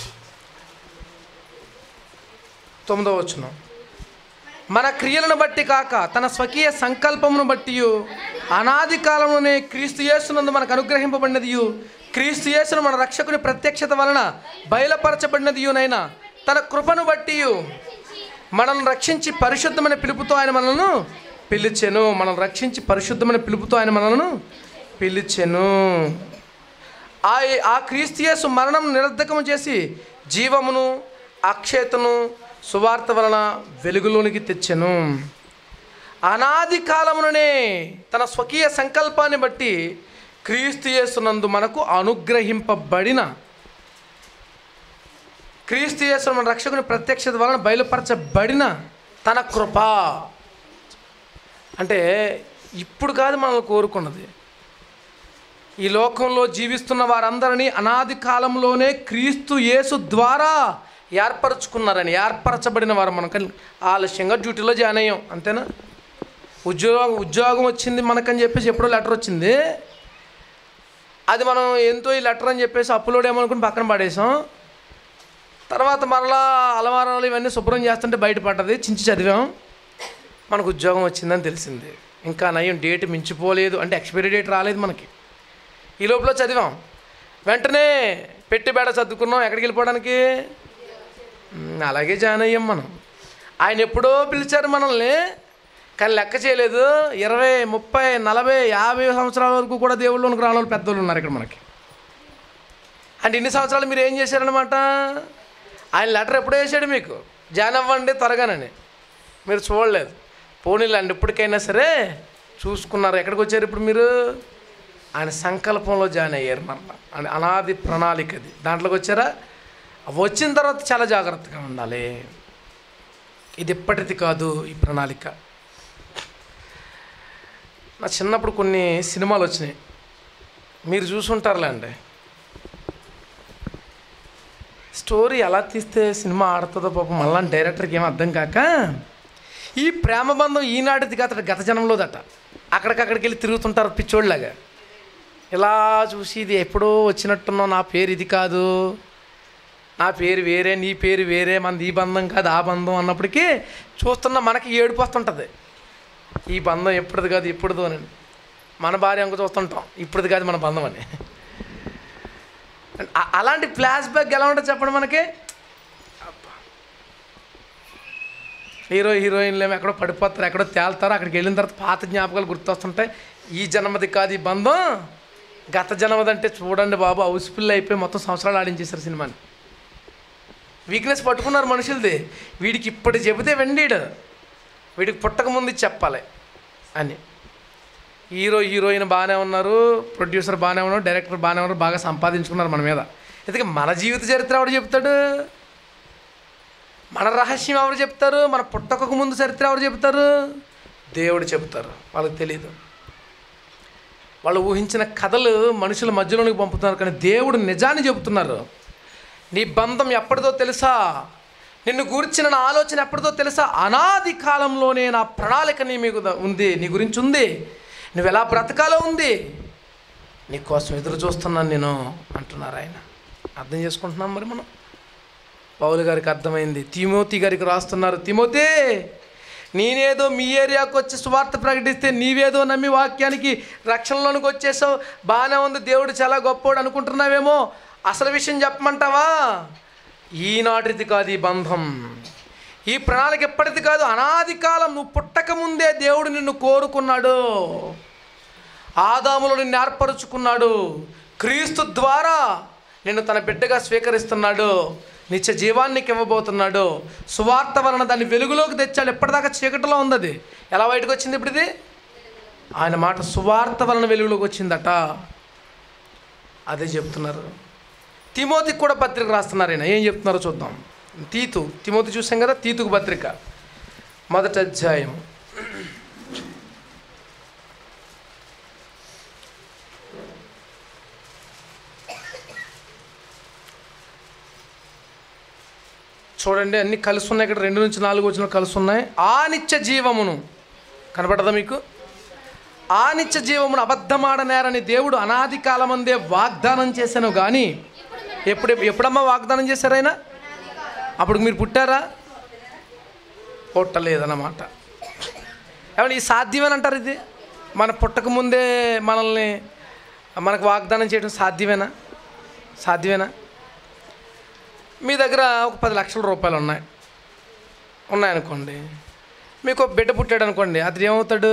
తొమ్మిదో వచనం మన క్రియలను బట్టి కాక తన స్వకీయ సంకల్పమును బట్టి అనాది కాలంలోనే క్రీస్తు యేసునందు మనకు అనుగ్రహింపబడినది క్రీస్తు యేసును మన రక్షకుని ప్రత్యక్షత వలన బయలుపరచబడినది నైనా తన కృపను బట్టి మనల్ని రక్షించి పరిశుద్ధమైన పిలుపుతో ఆయన మనల్ని పిలిచెను మనల్ని రక్షించి పరిశుద్ధమైన పిలుపుతో ఆయన మనల్ని పిలిచెను ఆ ఆ క్రీస్తుయేసు మరణం నిరర్ధకము చేసి జీవమును అక్షయతను సువార్త వలన వెలుగులోనికి తెచ్చెను అనాది కాలముననే తన స్వకీయ సంకల్పాన్ని బట్టి క్రీస్తు యేసునందు మనకు అనుగ్రహింపబడిన క్రీస్తు యేసు మన రక్షకుని ప్రత్యక్షత వలన బయలుపరచబడిన తన కృప అంటే ఇప్పుడు కాదు మనల్ని కోరుకున్నది ఈ లోకంలో జీవిస్తున్న వారందరినీ అనాది కాలంలోనే క్రీస్తు యేసు ద్వారా ఏర్పరచుకున్నారని ఏర్పరచబడిన వారు మనకు ఆలస్యంగా డ్యూటీలో జాయిన్ అయ్యాం అంతేనా ఉద్యోగం ఉద్యోగం వచ్చింది మనకని చెప్పేసి ఎప్పుడో లెటర్ వచ్చింది అది మనం ఎంతో ఈ లెటర్ అని చెప్పేసి అప్లోడ్ ఏమనుకుని పక్కన పడేసాం తర్వాత మరలా అలవారాలు ఇవన్నీ శుభ్రం చేస్తుంటే బయటపడ్డది చించి చదివాం మనకు ఉద్యోగం వచ్చిందని తెలిసింది ఇంకా నయం డేట్ మించిపోలేదు అంటే ఎక్స్పైరీ డేట్ రాలేదు మనకి ఈ లోపల చదివాం వెంటనే పెట్టి బేడ చదువుకున్నాం ఎక్కడికి వెళ్ళిపోవడానికి మ్, అలాగే జాయిన్ అయ్యాం మనం ఆయన ఎప్పుడో పిలిచారు మనల్ని కానీ లెక్క చేయలేదు ఇరవై ముప్పై నలభై యాభై సంవత్సరాల వరకు కూడా దేవుళ్ళలోనికి రాని వాళ్ళు పెద్దోళ్ళు ఉన్నారు ఇక్కడ మనకి అంటే ఇన్ని సంవత్సరాలు మీరు ఏం చేశారనమాట ఆయన లెటర్ ఎప్పుడో వేసాడు మీకు జాయిన్ అవ్వండి త్వరగానని మీరు చూడలేదు పోనీలండి ఇప్పటికైనా సరే చూసుకున్నారు ఎక్కడికి వచ్చారు ఇప్పుడు మీరు ఆయన సంకల్పంలో జాయిన్ అయ్యారు మరలా అని అనాది ప్రణాళిక అది దాంట్లోకి వచ్చారా వచ్చిన తర్వాత చాలా జాగ్రత్తగా ఉండాలి ఇది ఎప్పటిది కాదు ఈ ప్రణాళిక నా చిన్నప్పుడు కొన్ని సినిమాలు వచ్చినాయి మీరు చూసుంటారులే అండి స్టోరీ ఎలా తీస్తే సినిమా ఆడుతుందో పాపం మళ్ళా డైరెక్టర్కి ఏం అర్థం కాక ఈ ప్రేమ బంధం ఈనాటిది కాదు గత జనంలోదట అక్కడికక్కడికి వెళ్ళి తిరుగుతుంటారు పిచ్చోళ్ళలాగా ఇలా చూసి ఇది ఎప్పుడో వచ్చినట్టున్నావు నా పేరు ఇది కాదు నా పేరు వేరే నీ పేరు వేరే మనది ఈ బంధం కాదు ఆ బంధం అన్నప్పటికీ చూస్తున్న మనకి ఏడుపు వస్తుంటుంది ఈ బంధం ఎప్పుడుది కాదు ఎప్పుడుదో అని మన భార్య అంక చూస్తుంటాం ఇప్పుడుది కాదు మన బంధం అని అ- అలాంటి ఫ్లాష్ బ్యాక్ ఎలా ఉంటుంది చెప్పండి మనకి అబ్బా. హీరో హీరోయిన్లు ఏమో ఎక్కడో పడిపోతారు ఎక్కడో తేల్తారు అక్కడికి వెళ్ళిన తర్వాత పాత జ్ఞాపకాలు గుర్తొస్తుంటాయి ఈ జన్మది కాదు ఈ బంధం గత జన్మది అంటే చూడండి బాబు హౌస్ఫుల్ అయిపోయి మొత్తం సంవత్సరాలు ఆడించేశారు సినిమాని వీక్నెస్ పట్టుకున్నారు మనుషులది వీడికి ఇప్పుడు చెబితే వెండీడు వీడికి పుట్టక ముందు ఇది చెప్పాలి అని హీరో హీరోయిన్ బాగానే ఉన్నారు ప్రొడ్యూసర్ బాగానే ఉన్నారు డైరెక్టర్ బాగానే ఉన్నారు బాగా సంపాదించుకున్నారు మన మీద ఎందుకంటే మన జీవిత చరిత్ర ఎవరు చెప్తాడు మన రహస్యం ఎవరు చెప్తారు మన పుట్టకకు ముందు చరిత్ర ఎవరు చెప్తారు దేవుడు చెప్తారు వాళ్ళకి తెలియదు వాళ్ళు ఊహించిన కథలు మనుషుల మధ్యలోనికి పంపుతున్నారు కానీ దేవుడు నిజాన్ని చెబుతున్నారు నీ బంధం ఎప్పటిదో తెలుసా నిన్ను గురించిన నా ఆలోచన ఎప్పటిదో తెలుసా అనాది కాలంలోనే నా ప్రణాళిక నీ మీకు ద- ఉంది నీ గురించి ఉంది నువ్వు ఎలా బ్రతకాలో ఉంది నీ కోసం ఎదురు చూస్తున్నాను నేను అంటున్నారు ఆయన అర్థం చేసుకుంటున్నాం మరి మనం పౌలు గారికి అర్థమైంది తిమోతి గారికి రాస్తున్నారు తిమోతి నేనేదో మీ ఏరియాకి వచ్చి సువార్త ప్రకటిస్తే నీవేదో నమ్మి వాక్యానికి రక్షణలోనికి వచ్చేసావు బాగానే ఉంది దేవుడు చాలా గొప్పోడు అనుకుంటున్నావేమో అసలు విషయం చెప్పమంటావా ఈనాటిది కాదు ఈ బంధం ఈ ప్రణాళిక ఎప్పటిది కాదు అనాది కాలం నువ్వు పుట్టక ముందే దేవుడు నిన్ను కోరుకున్నాడు ఆదాములో నిన్ను ఏర్పరుచుకున్నాడు క్రీస్తు ద్వారా నిన్ను తన బిడ్డగా స్వీకరిస్తున్నాడు నిత్య జీవానికి ఇవ్వబోతున్నాడు సువార్త వలన దాన్ని వెలుగులోకి తెచ్చాడు ఎప్పటిదాకా చీకటిలో ఉంది అది ఎలా బయటకు వచ్చింది ఇప్పుడు ఇది ఆయన మాట సువార్త వలన వెలుగులోకి వచ్చిందట అదే చెప్తున్నారు తిమోతికి కూడా పత్రిక రాస్తున్నారు ఆయన ఏం చెప్తున్నారో చూద్దాం తీతు తిమోతి చూసాం కదా తీతుకు పత్రిక మొదటి అధ్యాయం చూడండి అన్ని కలిసి ఉన్నాయి ఇక్కడ రెండు నుంచి నాలుగు వచ్చిన కలిసి ఉన్నాయి ఆ నిత్య జీవమును కనపడదా మీకు ఆ నిత్య జీవమును అబద్ధమాడనేరని దేవుడు అనాది కాలమందే వాగ్దానం చేశాను కానీ ఎప్పుడు ఎప్పుడమ్మా వాగ్దానం చేశారు ఆయన అప్పుడు మీరు పుట్టారా పుట్టలేదన్నమాట ఏమంటే ఈ సాధ్యమేనంటారు ఇది మన పుట్టక ముందే మనల్ని మనకు వాగ్దానం చేయడం సాధ్యమేనా సాధ్యమేనా మీ దగ్గర ఒక పది లక్షల రూపాయలు ఉన్నాయి ఉన్నాయనుకోండి మీకు ఒక బిడ్డ పుట్టాడు అనుకోండి అతడు ఏమవుతాడు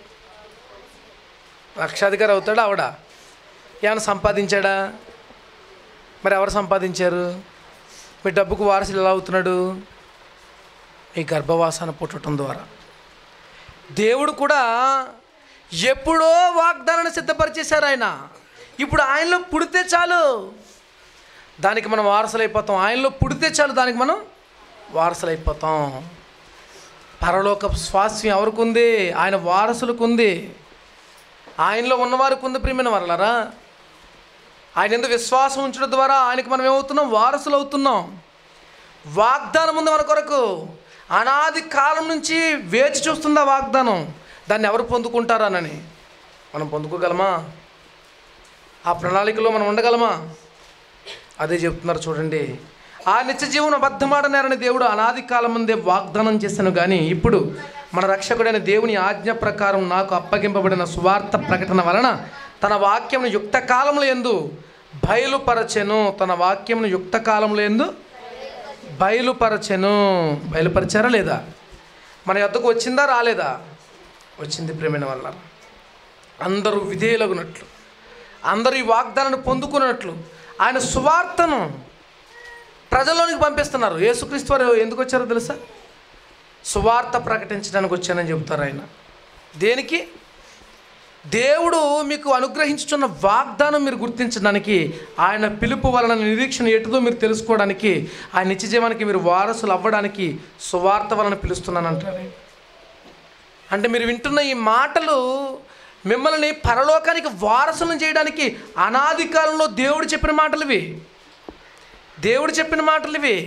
లక్షాధికారి అవుతాడు ఆవిడ ఏమైనా సంపాదించాడా మరి ఎవరు సంపాదించారు మీ డబ్బుకు వారసులు ఎలా అవుతున్నాడు మీ గర్భవాసన పుట్టడం ద్వారా దేవుడు కూడా ఎప్పుడో వాగ్దానాన్ని సిద్ధపరిచేశారు ఆయన ఇప్పుడు ఆయనలో పుడితే చాలు దానికి మనం వారసులైపోతాం ఆయనలో పుడితే చాలు దానికి మనం వారసులైపోతాం పరలోక స్వాస్థ్యం ఎవరికి ఉంది ఆయన వారసులకు ఉంది ఆయనలో ఉన్నవారికి ఉంది ప్రియమైన వరలరా ఆయన ఎందుకు విశ్వాసం ఉంచడం ద్వారా ఆయనకి మనం ఏమవుతున్నాం వారసులు అవుతున్నాం వాగ్దానం ఉంది మన కొరకు అనాది కాలం నుంచి వేచి చూస్తుంది ఆ వాగ్దానం దాన్ని ఎవరు పొందుకుంటారానని మనం పొందుకోగలమా ఆ ప్రణాళికలో మనం ఉండగలమా అదే చెప్తున్నారు చూడండి ఆ నిత్య జీవన అబద్ధమాడనారని దేవుడు అనాది కాలం ముందే వాగ్దానం చేశాను కానీ ఇప్పుడు మన రక్షకుడైన దేవుని ఆజ్ఞ ప్రకారం నాకు అప్పగింపబడిన సువార్త ప్రకటన వలన తన వాక్యమును యుక్త కాలంలో ఎందు బయలుపరచెను తన వాక్యమును యుక్త కాలంలో ఎందు బయలుపరచెను బయలుపరిచారా లేదా మన యొద్దకు వచ్చిందా రాలేదా వచ్చింది ప్రేమైన వల్ల అందరూ విధేయులగునట్లు అందరూ ఈ వాగ్దానాన్ని పొందుకున్నట్లు ఆయన సువార్తను ప్రజల్లోనికి పంపిస్తున్నారు యేసుక్రీస్తు వారు ఎందుకు వచ్చారో తెలుసా సువార్త ప్రకటించడానికి వచ్చానని చెబుతారు ఆయన దేనికి దేవుడు మీకు అనుగ్రహించుచున్న వాగ్దానం మీరు గుర్తించడానికి ఆయన పిలుపు వలన నిరీక్షణ ఎటుదో మీరు తెలుసుకోవడానికి ఆయన నిత్య జీవానికి మీరు వారసులు అవ్వడానికి సువార్త వలన పిలుస్తున్నానంటారు ఆయన. అంటే మీరు వింటున్న ఈ మాటలు మిమ్మల్ని పరలోకానికి వారసులను చేయడానికి అనాది కాలంలో దేవుడు చెప్పిన మాటలు ఇవి దేవుడు చెప్పిన మాటలు ఇవి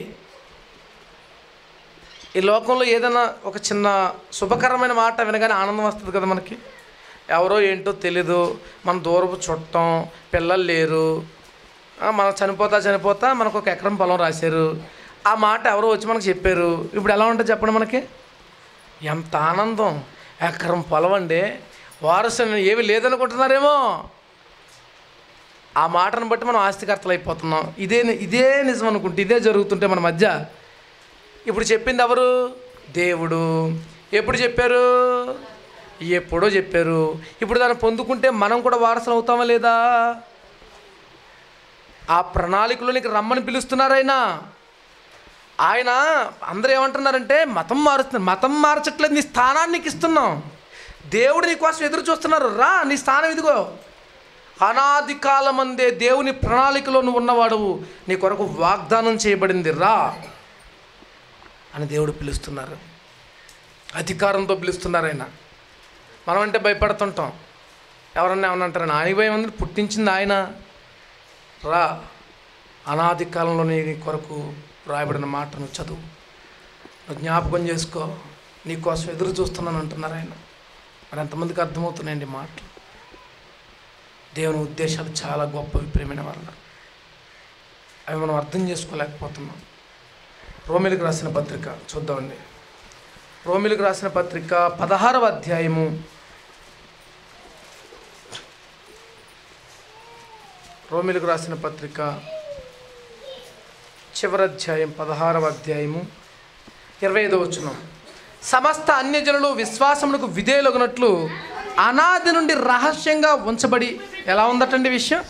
ఈ లోకంలో ఏదైనా ఒక చిన్న శుభకరమైన మాట వినగానే ఆనందం వస్తుంది కదా మనకి ఎవరో ఏంటో తెలీదు మన దూరపు చుట్టం పిల్లలు లేరు ఆ, మనం చనిపోతా చనిపోతా మనకు ఒక ఎకరం పొలం రాశారు ఆ మాట ఎవరో వచ్చి మనకు చెప్పారు ఇప్పుడు ఎలా ఉంటుంది చెప్పండి మనకి ఎంత ఆనందం ఎకరం పొలం అండి వారసు ఏమి లేదనుకుంటున్నారేమో ఆ మాటను బట్టి మనం ఆస్తికర్తలు అయిపోతున్నాం ఇదే ఇదే నిజం అనుకుంటే ఇదే జరుగుతుంటే మన మధ్య ఇప్పుడు చెప్పింది ఎవరు దేవుడు ఎప్పుడు చెప్పారు ఎప్పుడో చెప్పారు ఇప్పుడు దాన్ని పొందుకుంటే మనం కూడా వారసులు అవుతామా లేదా ఆ ప్రణాళికలోనికి రమ్మని పిలుస్తున్నారైనా ఆయన అందరూ ఏమంటున్నారంటే మతం మారుస్తున్నారు మతం మార్చట్లేదు నీ స్థానాన్ని నీకు ఇస్తున్నాం దేవుడు నీ కోసం ఎదురు చూస్తున్నారు రా నీ స్థానం ఇదిగో అనాది కాలమందే దేవుని ప్రణాళికలో నువ్వు ఉన్నవాడు నీ కొరకు వాగ్దానం చేయబడింది రా అని దేవుడు పిలుస్తున్నారు అధికారంతో పిలుస్తున్నారు ఆయన మనం అంటే భయపడుతుంటాం ఎవరన్నా ఏమన్నా అంటారని ఆయన భయం అందరూ పుట్టించింది ఆయన రా అనాది కాలంలో నీ కొరకు రాయబడిన మాటను చదువు నువ్వు జ్ఞాపకం చేసుకో నీ కోసం ఎదురు చూస్తున్నాను అంటున్నారు ఆయన మరి ఎంతమందికి అర్థమవుతున్నాయండి ఈ మాటలు దేవుని ఉద్దేశాలు చాలా గొప్ప విప్రియమైన వాళ్ళ అవి మనం అర్థం చేసుకోలేకపోతున్నాం రోమిలకు రాసిన పత్రిక చూద్దామండి రోమిలకు రాసిన పత్రిక పదహారవ అధ్యాయము రోమిలకు రాసిన పత్రిక చివరి అధ్యాయం పదహారవ అధ్యాయము ఇరవై ఐదో వచనం సమస్త అన్యజనులు విశ్వాసములకు విధేయులగునట్లు అనాది నుండి రహస్యంగా ఉంచబడి ఎలా ఉందటండి విషయం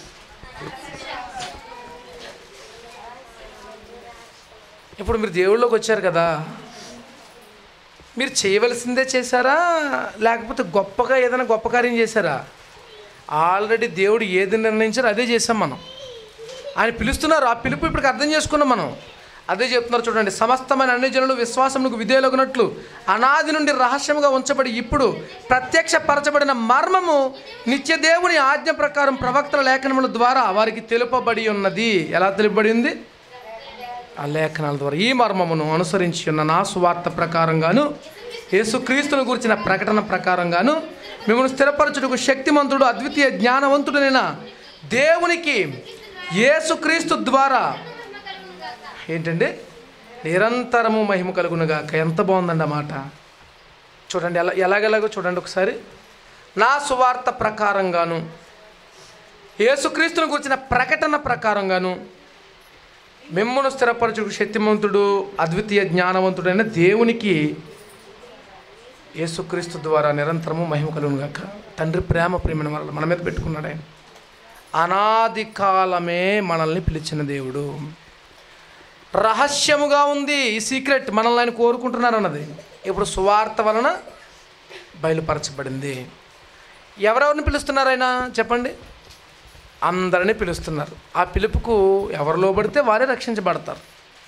ఇప్పుడు మీరు దేవుళ్ళలోకి వచ్చారు కదా మీరు చేయవలసిందే చేశారా లేకపోతే గొప్పగా ఏదైనా గొప్ప కార్యం చేశారా ఆల్రెడీ దేవుడు ఏది నిర్ణయించారో అదే చేసాం మనం ఆయన పిలుస్తున్నారు ఆ పిలుపు ఇప్పటికి అర్థం చేసుకున్నాం మనం అదే చెప్తున్నారు చూడండి సమస్తమైన అన్ని జనులు విశ్వాసములకు విధేయులగునట్లు అనాది నుండి రహస్యముగా ఉంచబడి ఇప్పుడు ప్రత్యక్ష పరచబడిన మర్మము నిత్య దేవుని ఆజ్ఞ ప్రకారం ప్రవక్తల లేఖనముల ద్వారా వారికి తెలుపబడి ఉన్నది ఎలా తెలుపబడి ఉంది ఆ లేఖనాల ద్వారా ఈ మర్మమును అనుసరించి ఉన్న నా సువార్త ప్రకారంగాను యేసుక్రీస్తును గురించిన ప్రకటన ప్రకారంగాను మిమ్మల్ని స్థిరపరచుటకు శక్తిమంతుడు అద్వితీయ జ్ఞానవంతుడైన దేవునికి యేసుక్రీస్తు ద్వారా ఏంటండి నిరంతరము మహిమ కలుగునుగాక ఎంత బాగుందండి ఆ మాట చూడండి ఎలా ఎలాగెలాగో చూడండి ఒకసారి నా సువార్త ప్రకారంగాను యేసుక్రీస్తును గురించిన ప్రకటన ప్రకారంగాను మిమ్మను స్థిరపరచుకు శక్తిమంతుడు అద్వితీయ జ్ఞానవంతుడైన దేవునికి యేసుక్రీస్తు ద్వారా నిరంతరము మహిమ కలుగును గాక తండ్రి ప్రేమ ప్రేమను వల్ల మన మీద పెట్టుకున్నాడు ఆయన అనాది కాలమే మనల్ని పిలిచిన దేవుడు రహస్యముగా ఉంది ఈ సీక్రెట్ మనల్ని ఆయన కోరుకుంటున్నారు అన్నది ఇప్పుడు సువార్త వలన బయలుపరచబడింది ఎవరెవరిని పిలుస్తున్నారు ఆయన చెప్పండి అందరినీ పిలుస్తున్నారు ఆ పిలుపుకు ఎవరు లోబడితే వారే రక్షించబడతారు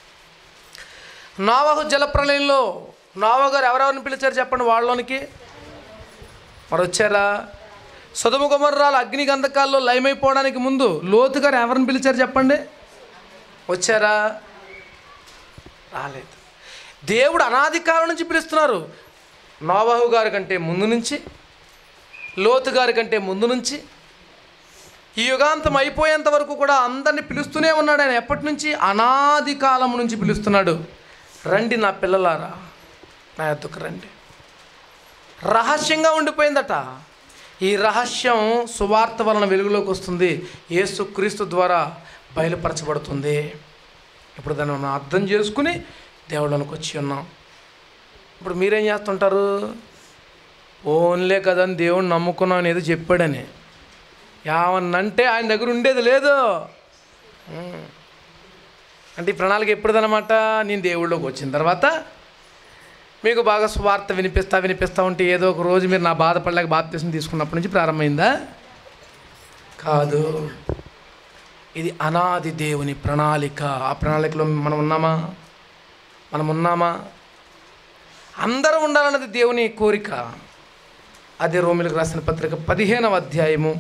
నోవహు జలప్రలయంలో నోవా గారు ఎవరెవరిని పిలిచారు చెప్పండి వాళ్ళలోనికి మరి వచ్చారా సదుము గుమర్రాలు అగ్ని గంధకాల్లో లయమైపోవడానికి ముందు లోతు గారు ఎవరిని పిలిచారు చెప్పండి వచ్చారా రాలేదు దేవుడు అనాది కాలం నుంచి పిలుస్తున్నారు నోవాహు గారి కంటే ముందు నుంచి లోతు గారి కంటే ముందు నుంచి ఈ యుగాంతం అయిపోయేంత వరకు కూడా అందరిని పిలుస్తూనే ఉన్నాడు ఆయన ఎప్పటి నుంచి అనాది కాలం నుంచి పిలుస్తున్నాడు రండి నా పిల్లలారా నా ఎద్దుకు రండి రహస్యంగా ఉండిపోయిందట ఈ రహస్యం సువార్త వలన వెలుగులోకి వస్తుంది యేసుక్రీస్తు ద్వారా బయలుపరచబడుతుంది ఇప్పుడు దాన్ని మనం అర్థం చేసుకుని దేవుళ్ళనికి వచ్చి ఉన్నాం ఇప్పుడు మీరేం చేస్తుంటారు ఓన్లే కదని దేవుణ్ణి నమ్ముకున్నాం అని ఏదో చెప్పాడని ఏమన్నంటే ఆయన దగ్గర ఉండేది లేదు ఉం. అంటే ఈ ప్రణాళిక ఎప్పుడుదనమాట నేను దేవుళ్ళలోకి వచ్చిన తర్వాత మీకు బాగా స్వార్థ వినిపిస్తా వినిపిస్తా ఉంటే ఏదో ఒక రోజు మీరు నా బాధపడలేక బాప్తీసం తీసుకున్నప్పటి నుంచి ప్రారంభమైందా కాదు ఇది అనాది దేవుని ప్రణాళిక ఆ ప్రణాళికలో మనం ఉన్నామా మనం ఉన్నామా అందరూ ఉండాలన్నది దేవుని కోరిక అదే రోమిలకు రాసిన పత్రిక పదిహేనవ అధ్యాయము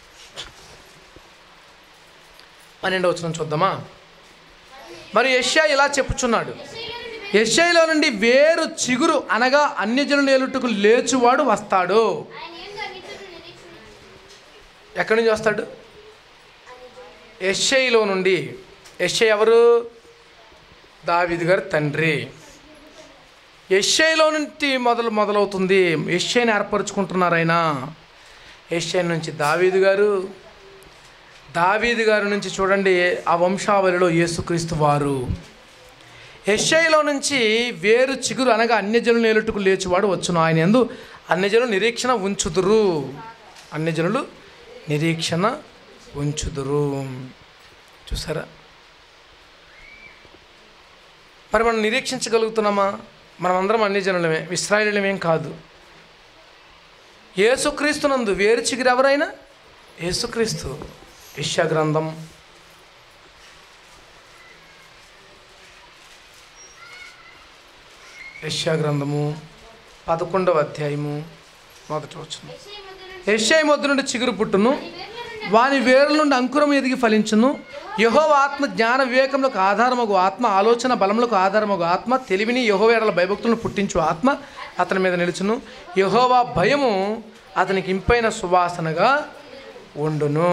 పన్నెండవ వచనం చూద్దామా మరి యెషయా ఇలా చెప్పుచున్నాడు యెషయాలో నుండి వేరు చిగురు అనగా అన్యజనుల ఏలుటకు లేచువాడు వస్తాడు ఎక్కడి నుంచి వస్తాడు యెషయిలో నుండి యెషయ ఎవరు దావీదు గారి తండ్రి యెషయిలో నుండి మొదలు మొదలవుతుంది యెషయని ఏర్పరచుకుంటున్నారు ఆయన యెషయ నుంచి దావీదు గారు దావీదు గారి నుంచి చూడండి ఆ వంశావళిలో యేసుక్రీస్తు వారు యెషయిలో నుంచి వేరు చిగురు అనగా అన్యజనులు ఏలుటకు లేచివాడు వచ్చును ఆయన ఎందు అన్యజనులు నిరీక్షణ ఉంచుదురు అన్యజనులు నిరీక్షణ ఉంచుదురు చూసారా మరి మనం నిరీక్షించగలుగుతున్నామా మనం అందరం అన్యజనులమే ఇస్రాయేలీలమేం కాదు యేసుక్రీస్తునందు వేరు చిగురు ఎవరైనా యేసుక్రీస్తు యెషయా గ్రంథం యెషయా గ్రంథము పదకొండవ అధ్యాయము మొదటి వచ్చును యెషయ మొద్దు నుండి చిగురు పుట్టును వాని వేరుల నుండి అంకురం ఎదిగి ఫలించును యహో ఆత్మ జ్ఞాన వివేకములకు ఆధారమగు ఆత్మ ఆలోచన బలములకు ఆధారమగు ఆత్మ తెలివిని యహో ఏడల భయభక్తులను పుట్టించు ఆత్మ అతని మీద నిలుచును యహోవా భయము అతనికి ఇంపైన సువాసనగా ఉండును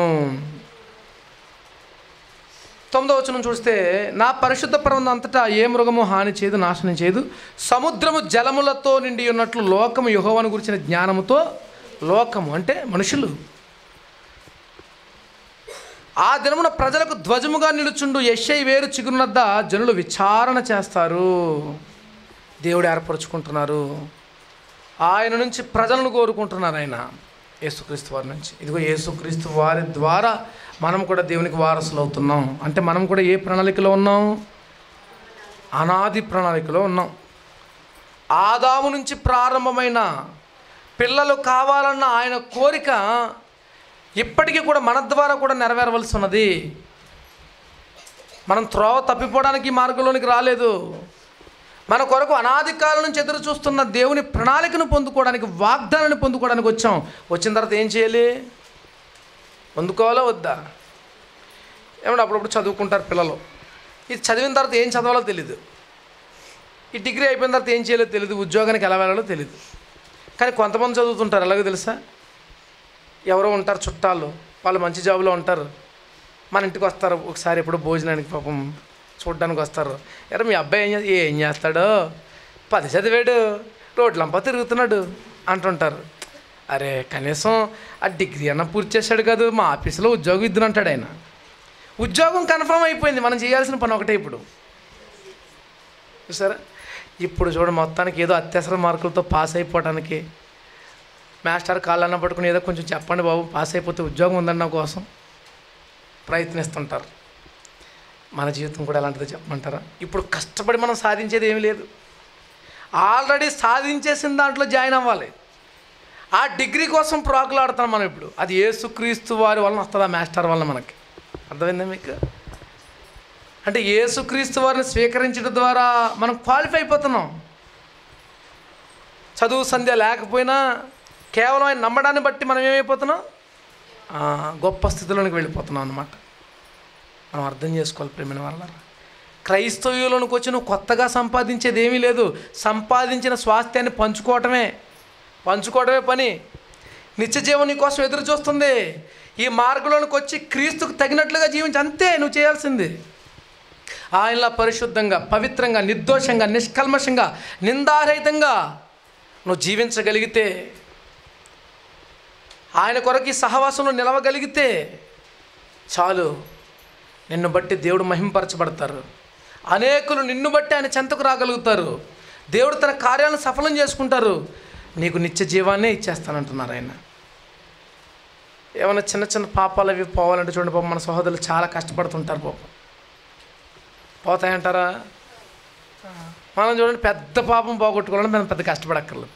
తొమ్మిదో వచనం చూస్తే నా పరిశుద్ధ పర్వతం అంతటా ఏ మృగము హాని చేయదు నాశనం చేయదు సముద్రము జలములతో నిండి ఉన్నట్లు లోకము యుహోవను గురించిన జ్ఞానముతో లోకము అంటే మనుషులు ఆ దినమున ప్రజలకు ధ్వజముగా నిలుచుండు యశ్ఐ వేరు చిగురునద్ద జనులు విచారణ చేస్తారు దేవుడు ఏర్పరచుకుంటున్నారు ఆయన నుంచి ప్రజలను కోరుకుంటున్నారు ఆయన యేసుక్రీస్తు వారి నుంచి ఇదిగో యేసుక్రీస్తు వారి ద్వారా మనం కూడా దేవునికి వారసులు అవుతున్నాం అంటే మనం కూడా ఏ ప్రణాళికలో ఉన్నాం అనాది ప్రణాళికలో ఉన్నాం ఆదాము నుంచి ప్రారంభమైన పిల్లలు కావాలన్న ఆయన కోరిక ఇప్పటికీ కూడా మన ద్వారా కూడా నెరవేరవలసి ఉన్నది మనం త్రోవ తప్పిపోవడానికి ఈ మార్గంలోనికి రాలేదు మన కొరకు అనాది కాలం నుంచి ఎదురు చూస్తున్న దేవుని ప్రణాళికను పొందుకోవడానికి వాగ్దానాన్ని పొందుకోవడానికి వచ్చాం వచ్చిన తర్వాత ఏం చేయాలి పొందుకోవాలా వద్దా ఏమంటే అప్పుడప్పుడు చదువుకుంటారు పిల్లలు ఇది చదివిన తర్వాత ఏం చదవాలో తెలీదు ఈ డిగ్రీ అయిపోయిన తర్వాత ఏం చేయాలో తెలియదు ఉద్యోగానికి ఎలా వెళ్ళాలో తెలియదు కానీ కొంతమంది చదువుతుంటారు ఎలాగో తెలుసా ఎవరో ఉంటారు చుట్టాలు వాళ్ళు మంచి జాబులో ఉంటారు మన ఇంటికి వస్తారు ఒకసారి ఎప్పుడు భోజనానికి పాపం చూడడానికి వస్తారు ఎరా మీ అబ్బాయి ఏం చే- ఏం చేస్తాడో పది చదివాడు రోడ్లంపా తిరుగుతున్నాడు అంటుంటారు అరే కనీసం ఆ డిగ్రీ అన్న పూర్తి చేశాడు కాదు మా ఆఫీసులో ఉద్యోగం ఇద్దును అంటాడు ఆయన ఉద్యోగం కన్ఫర్మ్ అయిపోయింది మనం చేయాల్సిన పని ఒకటే ఇప్పుడు చూసారా ఇప్పుడు చూడ మొత్తానికి ఏదో అత్యవసర మార్కులతో పాస్ అయిపోవడానికి మాస్టర్ కాళ్ళన్న పట్టుకుని ఏదో కొంచెం చెప్పండి బాబు పాస్ అయిపోతే ఉద్యోగం ఉందండి నా కోసం ప్రయత్నిస్తుంటారు మన జీవితం కూడా ఎలాంటిదో చెప్పమంటారా ఇప్పుడు కష్టపడి మనం సాధించేది ఏమీ లేదు ఆల్రెడీ సాధించేసిన దాంట్లో జాయిన్ అవ్వాలి ఆ డిగ్రీ కోసం ప్రాకులాడుతాం మనం ఇప్పుడు అది ఏసుక్రీస్తు వారి వలన వస్తుంది ఆ మాస్టర్ వలన మనకి అర్థమైందా మీకు అంటే యేసుక్రీస్తు వారిని స్వీకరించడం ద్వారా మనం క్వాలిఫై అయిపోతున్నాం చదువు సంధ్య లేకపోయినా కేవలం ఆయన నమ్మడాన్ని బట్టి మనం ఏమైపోతున్నాం ఆ, గొప్ప స్థితిలోనికి వెళ్ళిపోతున్నాం అన్నమాట మనం అర్థం చేసుకోవాలి ప్రేమిన వల్ల క్రైస్తవ్యులకు వచ్చి నువ్వు కొత్తగా సంపాదించేది ఏమీ లేదు సంపాదించిన స్వాస్థ్యాన్ని పంచుకోవటమే పంచుకోవడమే పని నిత్య జీవం నీ కోసం ఎదురు చూస్తుంది ఈ మార్గంలోనికి వచ్చి క్రీస్తుకు తగినట్లుగా జీవించి అంతే నువ్వు చేయాల్సింది ఆయనలా పరిశుద్ధంగా పవిత్రంగా నిర్దోషంగా నిష్కల్మషంగా నిందారహితంగా నువ్వు జీవించగలిగితే ఆయన కొరకు ఈ సహవాసంలో నిలవగలిగితే చాలు నిన్ను బట్టి దేవుడు మహింపరచబడతారు అనేకులు నిన్ను బట్టి ఆయన చెంతకు రాగలుగుతారు దేవుడు తన కార్యాలను సఫలం చేసుకుంటారు నీకు నిత్య జీవాన్నే ఇచ్చేస్తానంటున్నారు ఆయన ఏమైనా చిన్న చిన్న పాపాలు అవి పోవాలంటే చూడండి పాపం మన సహోదరులు చాలా కష్టపడుతుంటారు పాపం పోతాయంటారా మనం చూడండి పెద్ద పాపం పోగొట్టుకోవాలని మనం పెద్ద కష్టపడక్కర్లేదు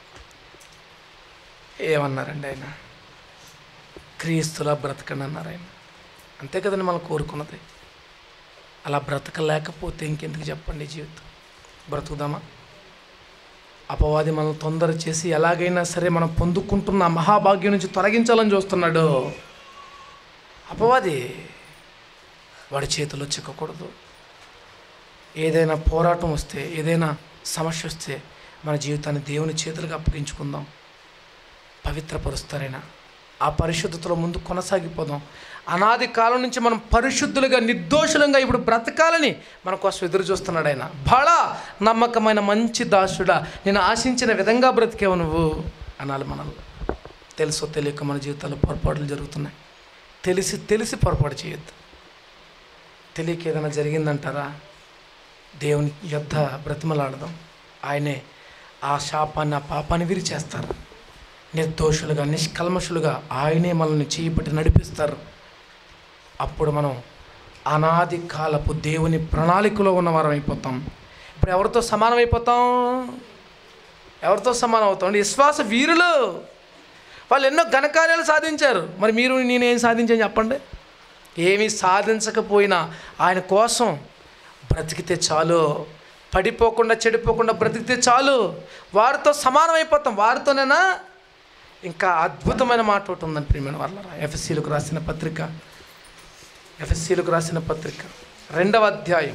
ఏమన్నారండి ఆయన క్రీస్తులా బ్రతకండి అన్నారు ఆయన అంతే కదండి మనం కోరుకున్నది అలా బ్రతకలేకపోతే ఇంకెందుకు చెప్పండి ఈ జీవితం బ్రతుకుదామా అపవాది మనం తొందర చేసి ఎలాగైనా సరే మనం పొందుకుంటున్న ఆ మహాభాగ్యం నుంచి తొలగించాలని చూస్తున్నాడు అపవాది వాడి చేతిలో చిక్కకూడదు ఏదైనా పోరాటం వస్తే ఏదైనా సమస్య వస్తే మన జీవితాన్ని దేవుని చేతులకు అప్పగించుకుందాం పవిత్రపరుస్తారైనా ఆ పరిశుద్ధతలో ముందు కొనసాగిపోదాం అనాది కాలం నుంచి మనం పరిశుద్ధులుగా నిర్దోషులంగా ఇప్పుడు బ్రతకాలని మన కోసం ఎదురు చూస్తున్నాడు ఆయన బళ నమ్మకమైన మంచి దాసుడా నేను ఆశించిన విధంగా బ్రతికేవు నువ్వు అనాలి మనల్ని తెలుసో తెలియక మన జీవితాల్లో పొరపాట్లు జరుగుతున్నాయి తెలిసి తెలిసి పొరపాటు చేయొద్దు తెలియక ఏదైనా జరిగిందంటారా దేవుని యొద్ద బ్రతిమలాడదాం ఆయనే ఆ శాపాన్ని ఆ పాపాన్ని విరిచేస్తారు నిర్దోషులుగా నిష్కల్మషులుగా ఆయనే మనల్ని చేయబట్టి నడిపిస్తారు అప్పుడు మనం అనాది కాలపు దేవుని ప్రణాళికలో ఉన్నవారం అయిపోతాం ఇప్పుడు ఎవరితో సమానం అయిపోతాం ఎవరితో సమానం అవుతాం విశ్వాస వీరులు వాళ్ళు ఎన్నో ఘనకార్యాలు సాధించారు మరి మీరు నేనేం సాధించాను చెప్పండి ఏమీ సాధించకపోయినా ఆయన కోసం బ్రతికితే చాలు పడిపోకుండా చెడిపోకుండా బ్రతికితే చాలు వారితో సమానం అయిపోతాం వారితోనేనా ఇంకా అద్భుతమైన మాట ఒకటి ఉందని ప్రియమైన వాళ్ళ ఎఫ్ఎస్సీలకు రాసిన పత్రిక ఎఫ్ఎస్సీలకు రాసిన పత్రిక రెండవ అధ్యాయం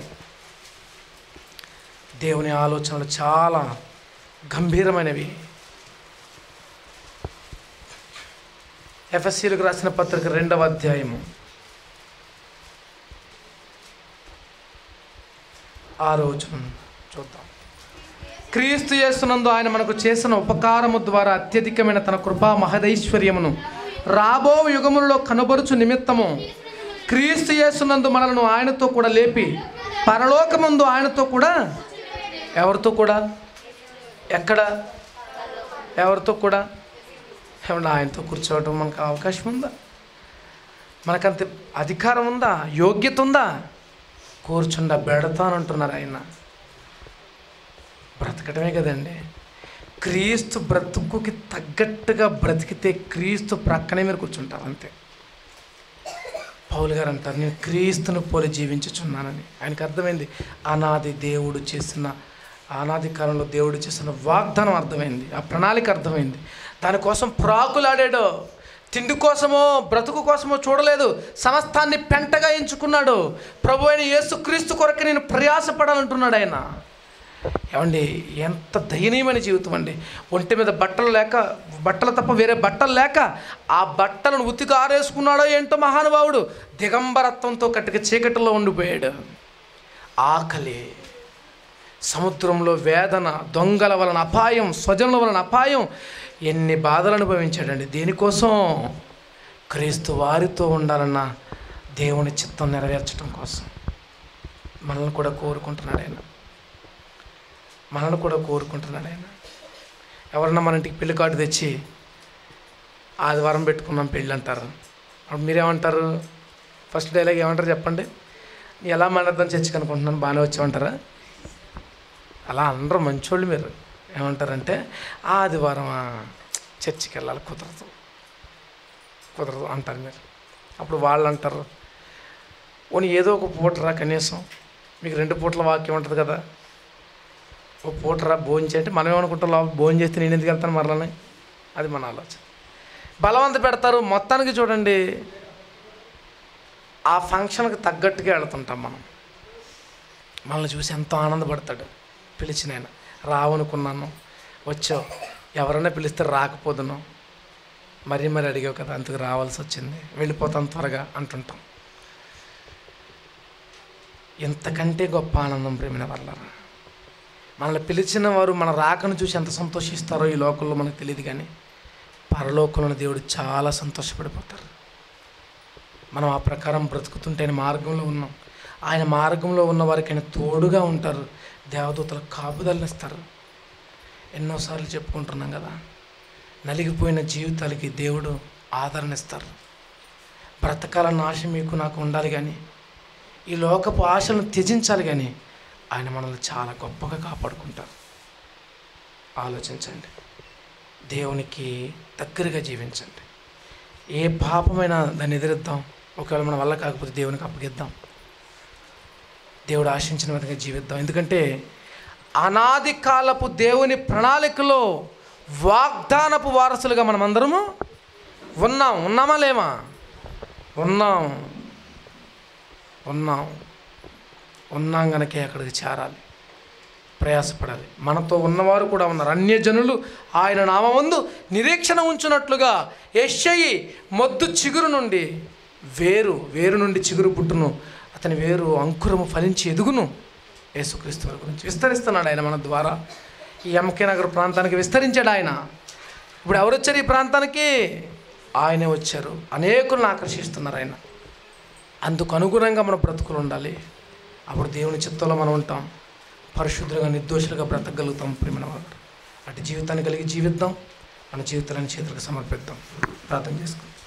దేవుని ఆలోచనలు చాలా గంభీరమైనవి ఎఫ్ఎస్సీలకు రాసిన పత్రిక రెండవ అధ్యాయము ఆ రోజు చూద్దాం క్రీస్తు చేస్తున్నందు ఆయన మనకు చేసిన ఉపకారము ద్వారా అత్యధికమైన తన కృపా మహదైశ్వర్యమును రాబో యుగములలో కనబరుచు నిమిత్తము క్రీస్తు చేస్తున్నందు మనలను ఆయనతో కూడా లేపి పరలోకముందు ఆయనతో కూడా ఎవరితో కూడా ఎక్కడ ఎవరితో కూడా ఏమన్నా ఆయనతో కూర్చోవటం మనకు అవకాశం ఉందా మనకంత అధికారం ఉందా యోగ్యత ఉందా కూర్చుండా బెడతానంటున్నారు ఆయన బ్రతక బ్రతకడమే కదండి క్రీస్తు బ్రతుకుకి తగ్గట్టుగా బ్రతికితే క్రీస్తు ప్రక్కనే మీరు కూర్చుంటారు అంతే పౌలు గారు అంటారు నేను క్రీస్తును పోలి జీవించుచున్నానని ఆయనకు అర్థమైంది అనాది దేవుడు చేసిన అనాది కాలంలో దేవుడు చేసిన వాగ్దానం అర్థమైంది ఆ ప్రణాళిక అర్థమైంది దానికోసం ప్రాకులాడాడు తిండి కోసమో బ్రతుకు కోసమో చూడలేదు సమస్తాన్ని పెంటగా ఎంచుకున్నాడు ప్రభు అయిన యేసు క్రీస్తు కొరకు నేను ప్రయాసపడాలంటున్నాడు ఆయన ఏమండి ఎంత దయనీయమైన జీవితం అండి ఒంటి మీద బట్టలు లేక బట్టలు తప్ప వేరే బట్టలు లేక ఆ బట్టలను ఉతికి ఆరేసుకున్నాడో ఏంటో మహానుభావుడు దిగంబరత్వంతో కట్టిక చీకటిలో ఉండిపోయాడు ఆకలి సముద్రంలో వేదన దొంగల వలన అపాయం స్వజనుల వలన అపాయం ఎన్ని బాధలు అనుభవించాడండి దేనికోసం క్రీస్తు వారితో ఉండాలన్న దేవుని చిత్తం నెరవేర్చడం కోసం మనల్ని కూడా కోరుకుంటున్నాడు ఆయన మనల్ని కూడా కోరుకుంటున్నాడు ఆయన ఎవరన్నా మన ఇంటికి పెళ్లి కార్డు తెచ్చి ఆదివారం పెట్టుకున్నాం పెళ్ళి అంటారు అప్పుడు మీరేమంటారు ఫస్ట్ డైలాగ్ ఏమంటారు చెప్పండి "నీ ఎలా మాట్లాడదాం చర్చకి అనుకుంటున్నాను బాగానే వచ్చామంటారా అలా అందరూ మంచోళ్ళు మీరు ఏమంటారంటే ఆదివారం ఆ, చర్చికి వెళ్ళాలి కుదరదు కుదరదు అంటారు మీరు అప్పుడు వాళ్ళు అంటారు పోనీ ఏదో ఒక పూటరా కనీసం మీకు రెండు పూటల వాక్యం ఉంటుంది కదా ఓ పూటరా భోజనం చేయంటే మనం ఏమనుకుంటాం లోపల భోజనం చేస్తే నేను ఎందుకు వెళ్తాను మరలని అది మన ఆలోచన బలవంత పెడతారు మొత్తానికి చూడండి ఆ ఫంక్షన్కి తగ్గట్టుగా వెళుతుంటాం మనం మనల్ని చూసి ఎంతో ఆనందపడతాడు పిలిచిన ఆయన రావనుకున్నాను వచ్చావు ఎవరైనా పిలిస్తే రాకపోదును మరీ మరి అడిగావు కదా అందుకు రావాల్సి వచ్చింది వెళ్ళిపోతాం త్వరగా అంటుంటాం ఎంతకంటే గొప్ప ఆనందం ప్రేమిన వల్ల మనల్ని పిలిచిన వారు మన రాకను చూసి ఎంత సంతోషిస్తారో ఈ లోకంలో మనకు తెలియదు కానీ పరలోకంలో దేవుడు చాలా సంతోషపడిపోతారు మనం ఆ ప్రకారం బ్రతుకుతుంటే ఆయన మార్గంలో ఉన్నాం ఆయన మార్గంలో ఉన్న వారికి ఆయన తోడుగా ఉంటారు దేవదూతల కాపుదలనిస్తారు ఎన్నోసార్లు చెప్పుకుంటున్నాం కదా నలిగిపోయిన జీవితాలకి దేవుడు ఆదరణ ఇస్తారు బ్రతకాలన్న ఆశ మీకు నాకు ఉండాలి కానీ ఈ లోకపు ఆశలను త్యజించాలి కానీ ఆయన మనల్ని చాలా గొప్పగా కాపాడుకుంటారు ఆలోచించండి దేవునికి దగ్గరగా జీవించండి ఏ పాపమైనా దాన్ని ఎదిరిద్దాం ఒకవేళ మన వల్ల కాకపోతే దేవునికి అప్పగిద్దాం దేవుడు ఆశించిన విధంగా జీవిద్దాం ఎందుకంటే అనాది కాలపు దేవుని ప్రణాళికలో వాగ్దానపు వారసులుగా మనం అందరము ఉన్నాం ఉన్నామా లేమా ఉన్నాం ఉన్నాం ఉన్నాం గనకే అక్కడికి చేరాలి ప్రయాసపడాలి మనతో ఉన్నవారు కూడా ఉన్నారు అన్యజనులు ఆయన నామందు నిరీక్షణ ఉంచున్నట్లుగా యెషయి మొద్దు చిగురు నుండి వేరు వేరు నుండి చిగురు పుట్టును అతని వేరు అంకురము ఫలించి ఎదుగును యేసుక్రీస్తు వారి గురించి విస్తరిస్తున్నాడు ఆయన మన ద్వారా ఈ ఎంకే నగర్ ప్రాంతానికి విస్తరించాడు ఆయన ఇప్పుడు ఎవరు వచ్చారు ఈ ప్రాంతానికి ఆయనే వచ్చారు అనేకులను ఆకర్షిస్తున్నారు ఆయన అందుకు అనుగుణంగా మన బ్రతుకులు ఉండాలి అప్పుడు దేవుని చిత్తంలో మనం ఉంటాం పరిశుద్ధులుగా నిర్దోషులుగా బ్రతకగలుగుతాం ప్రేమ అటు జీవితాన్ని కలిగి జీవిద్దాం మన జీవితాలను చేతులకు సమర్పిద్దాం ప్రార్థన చేసుకుందాం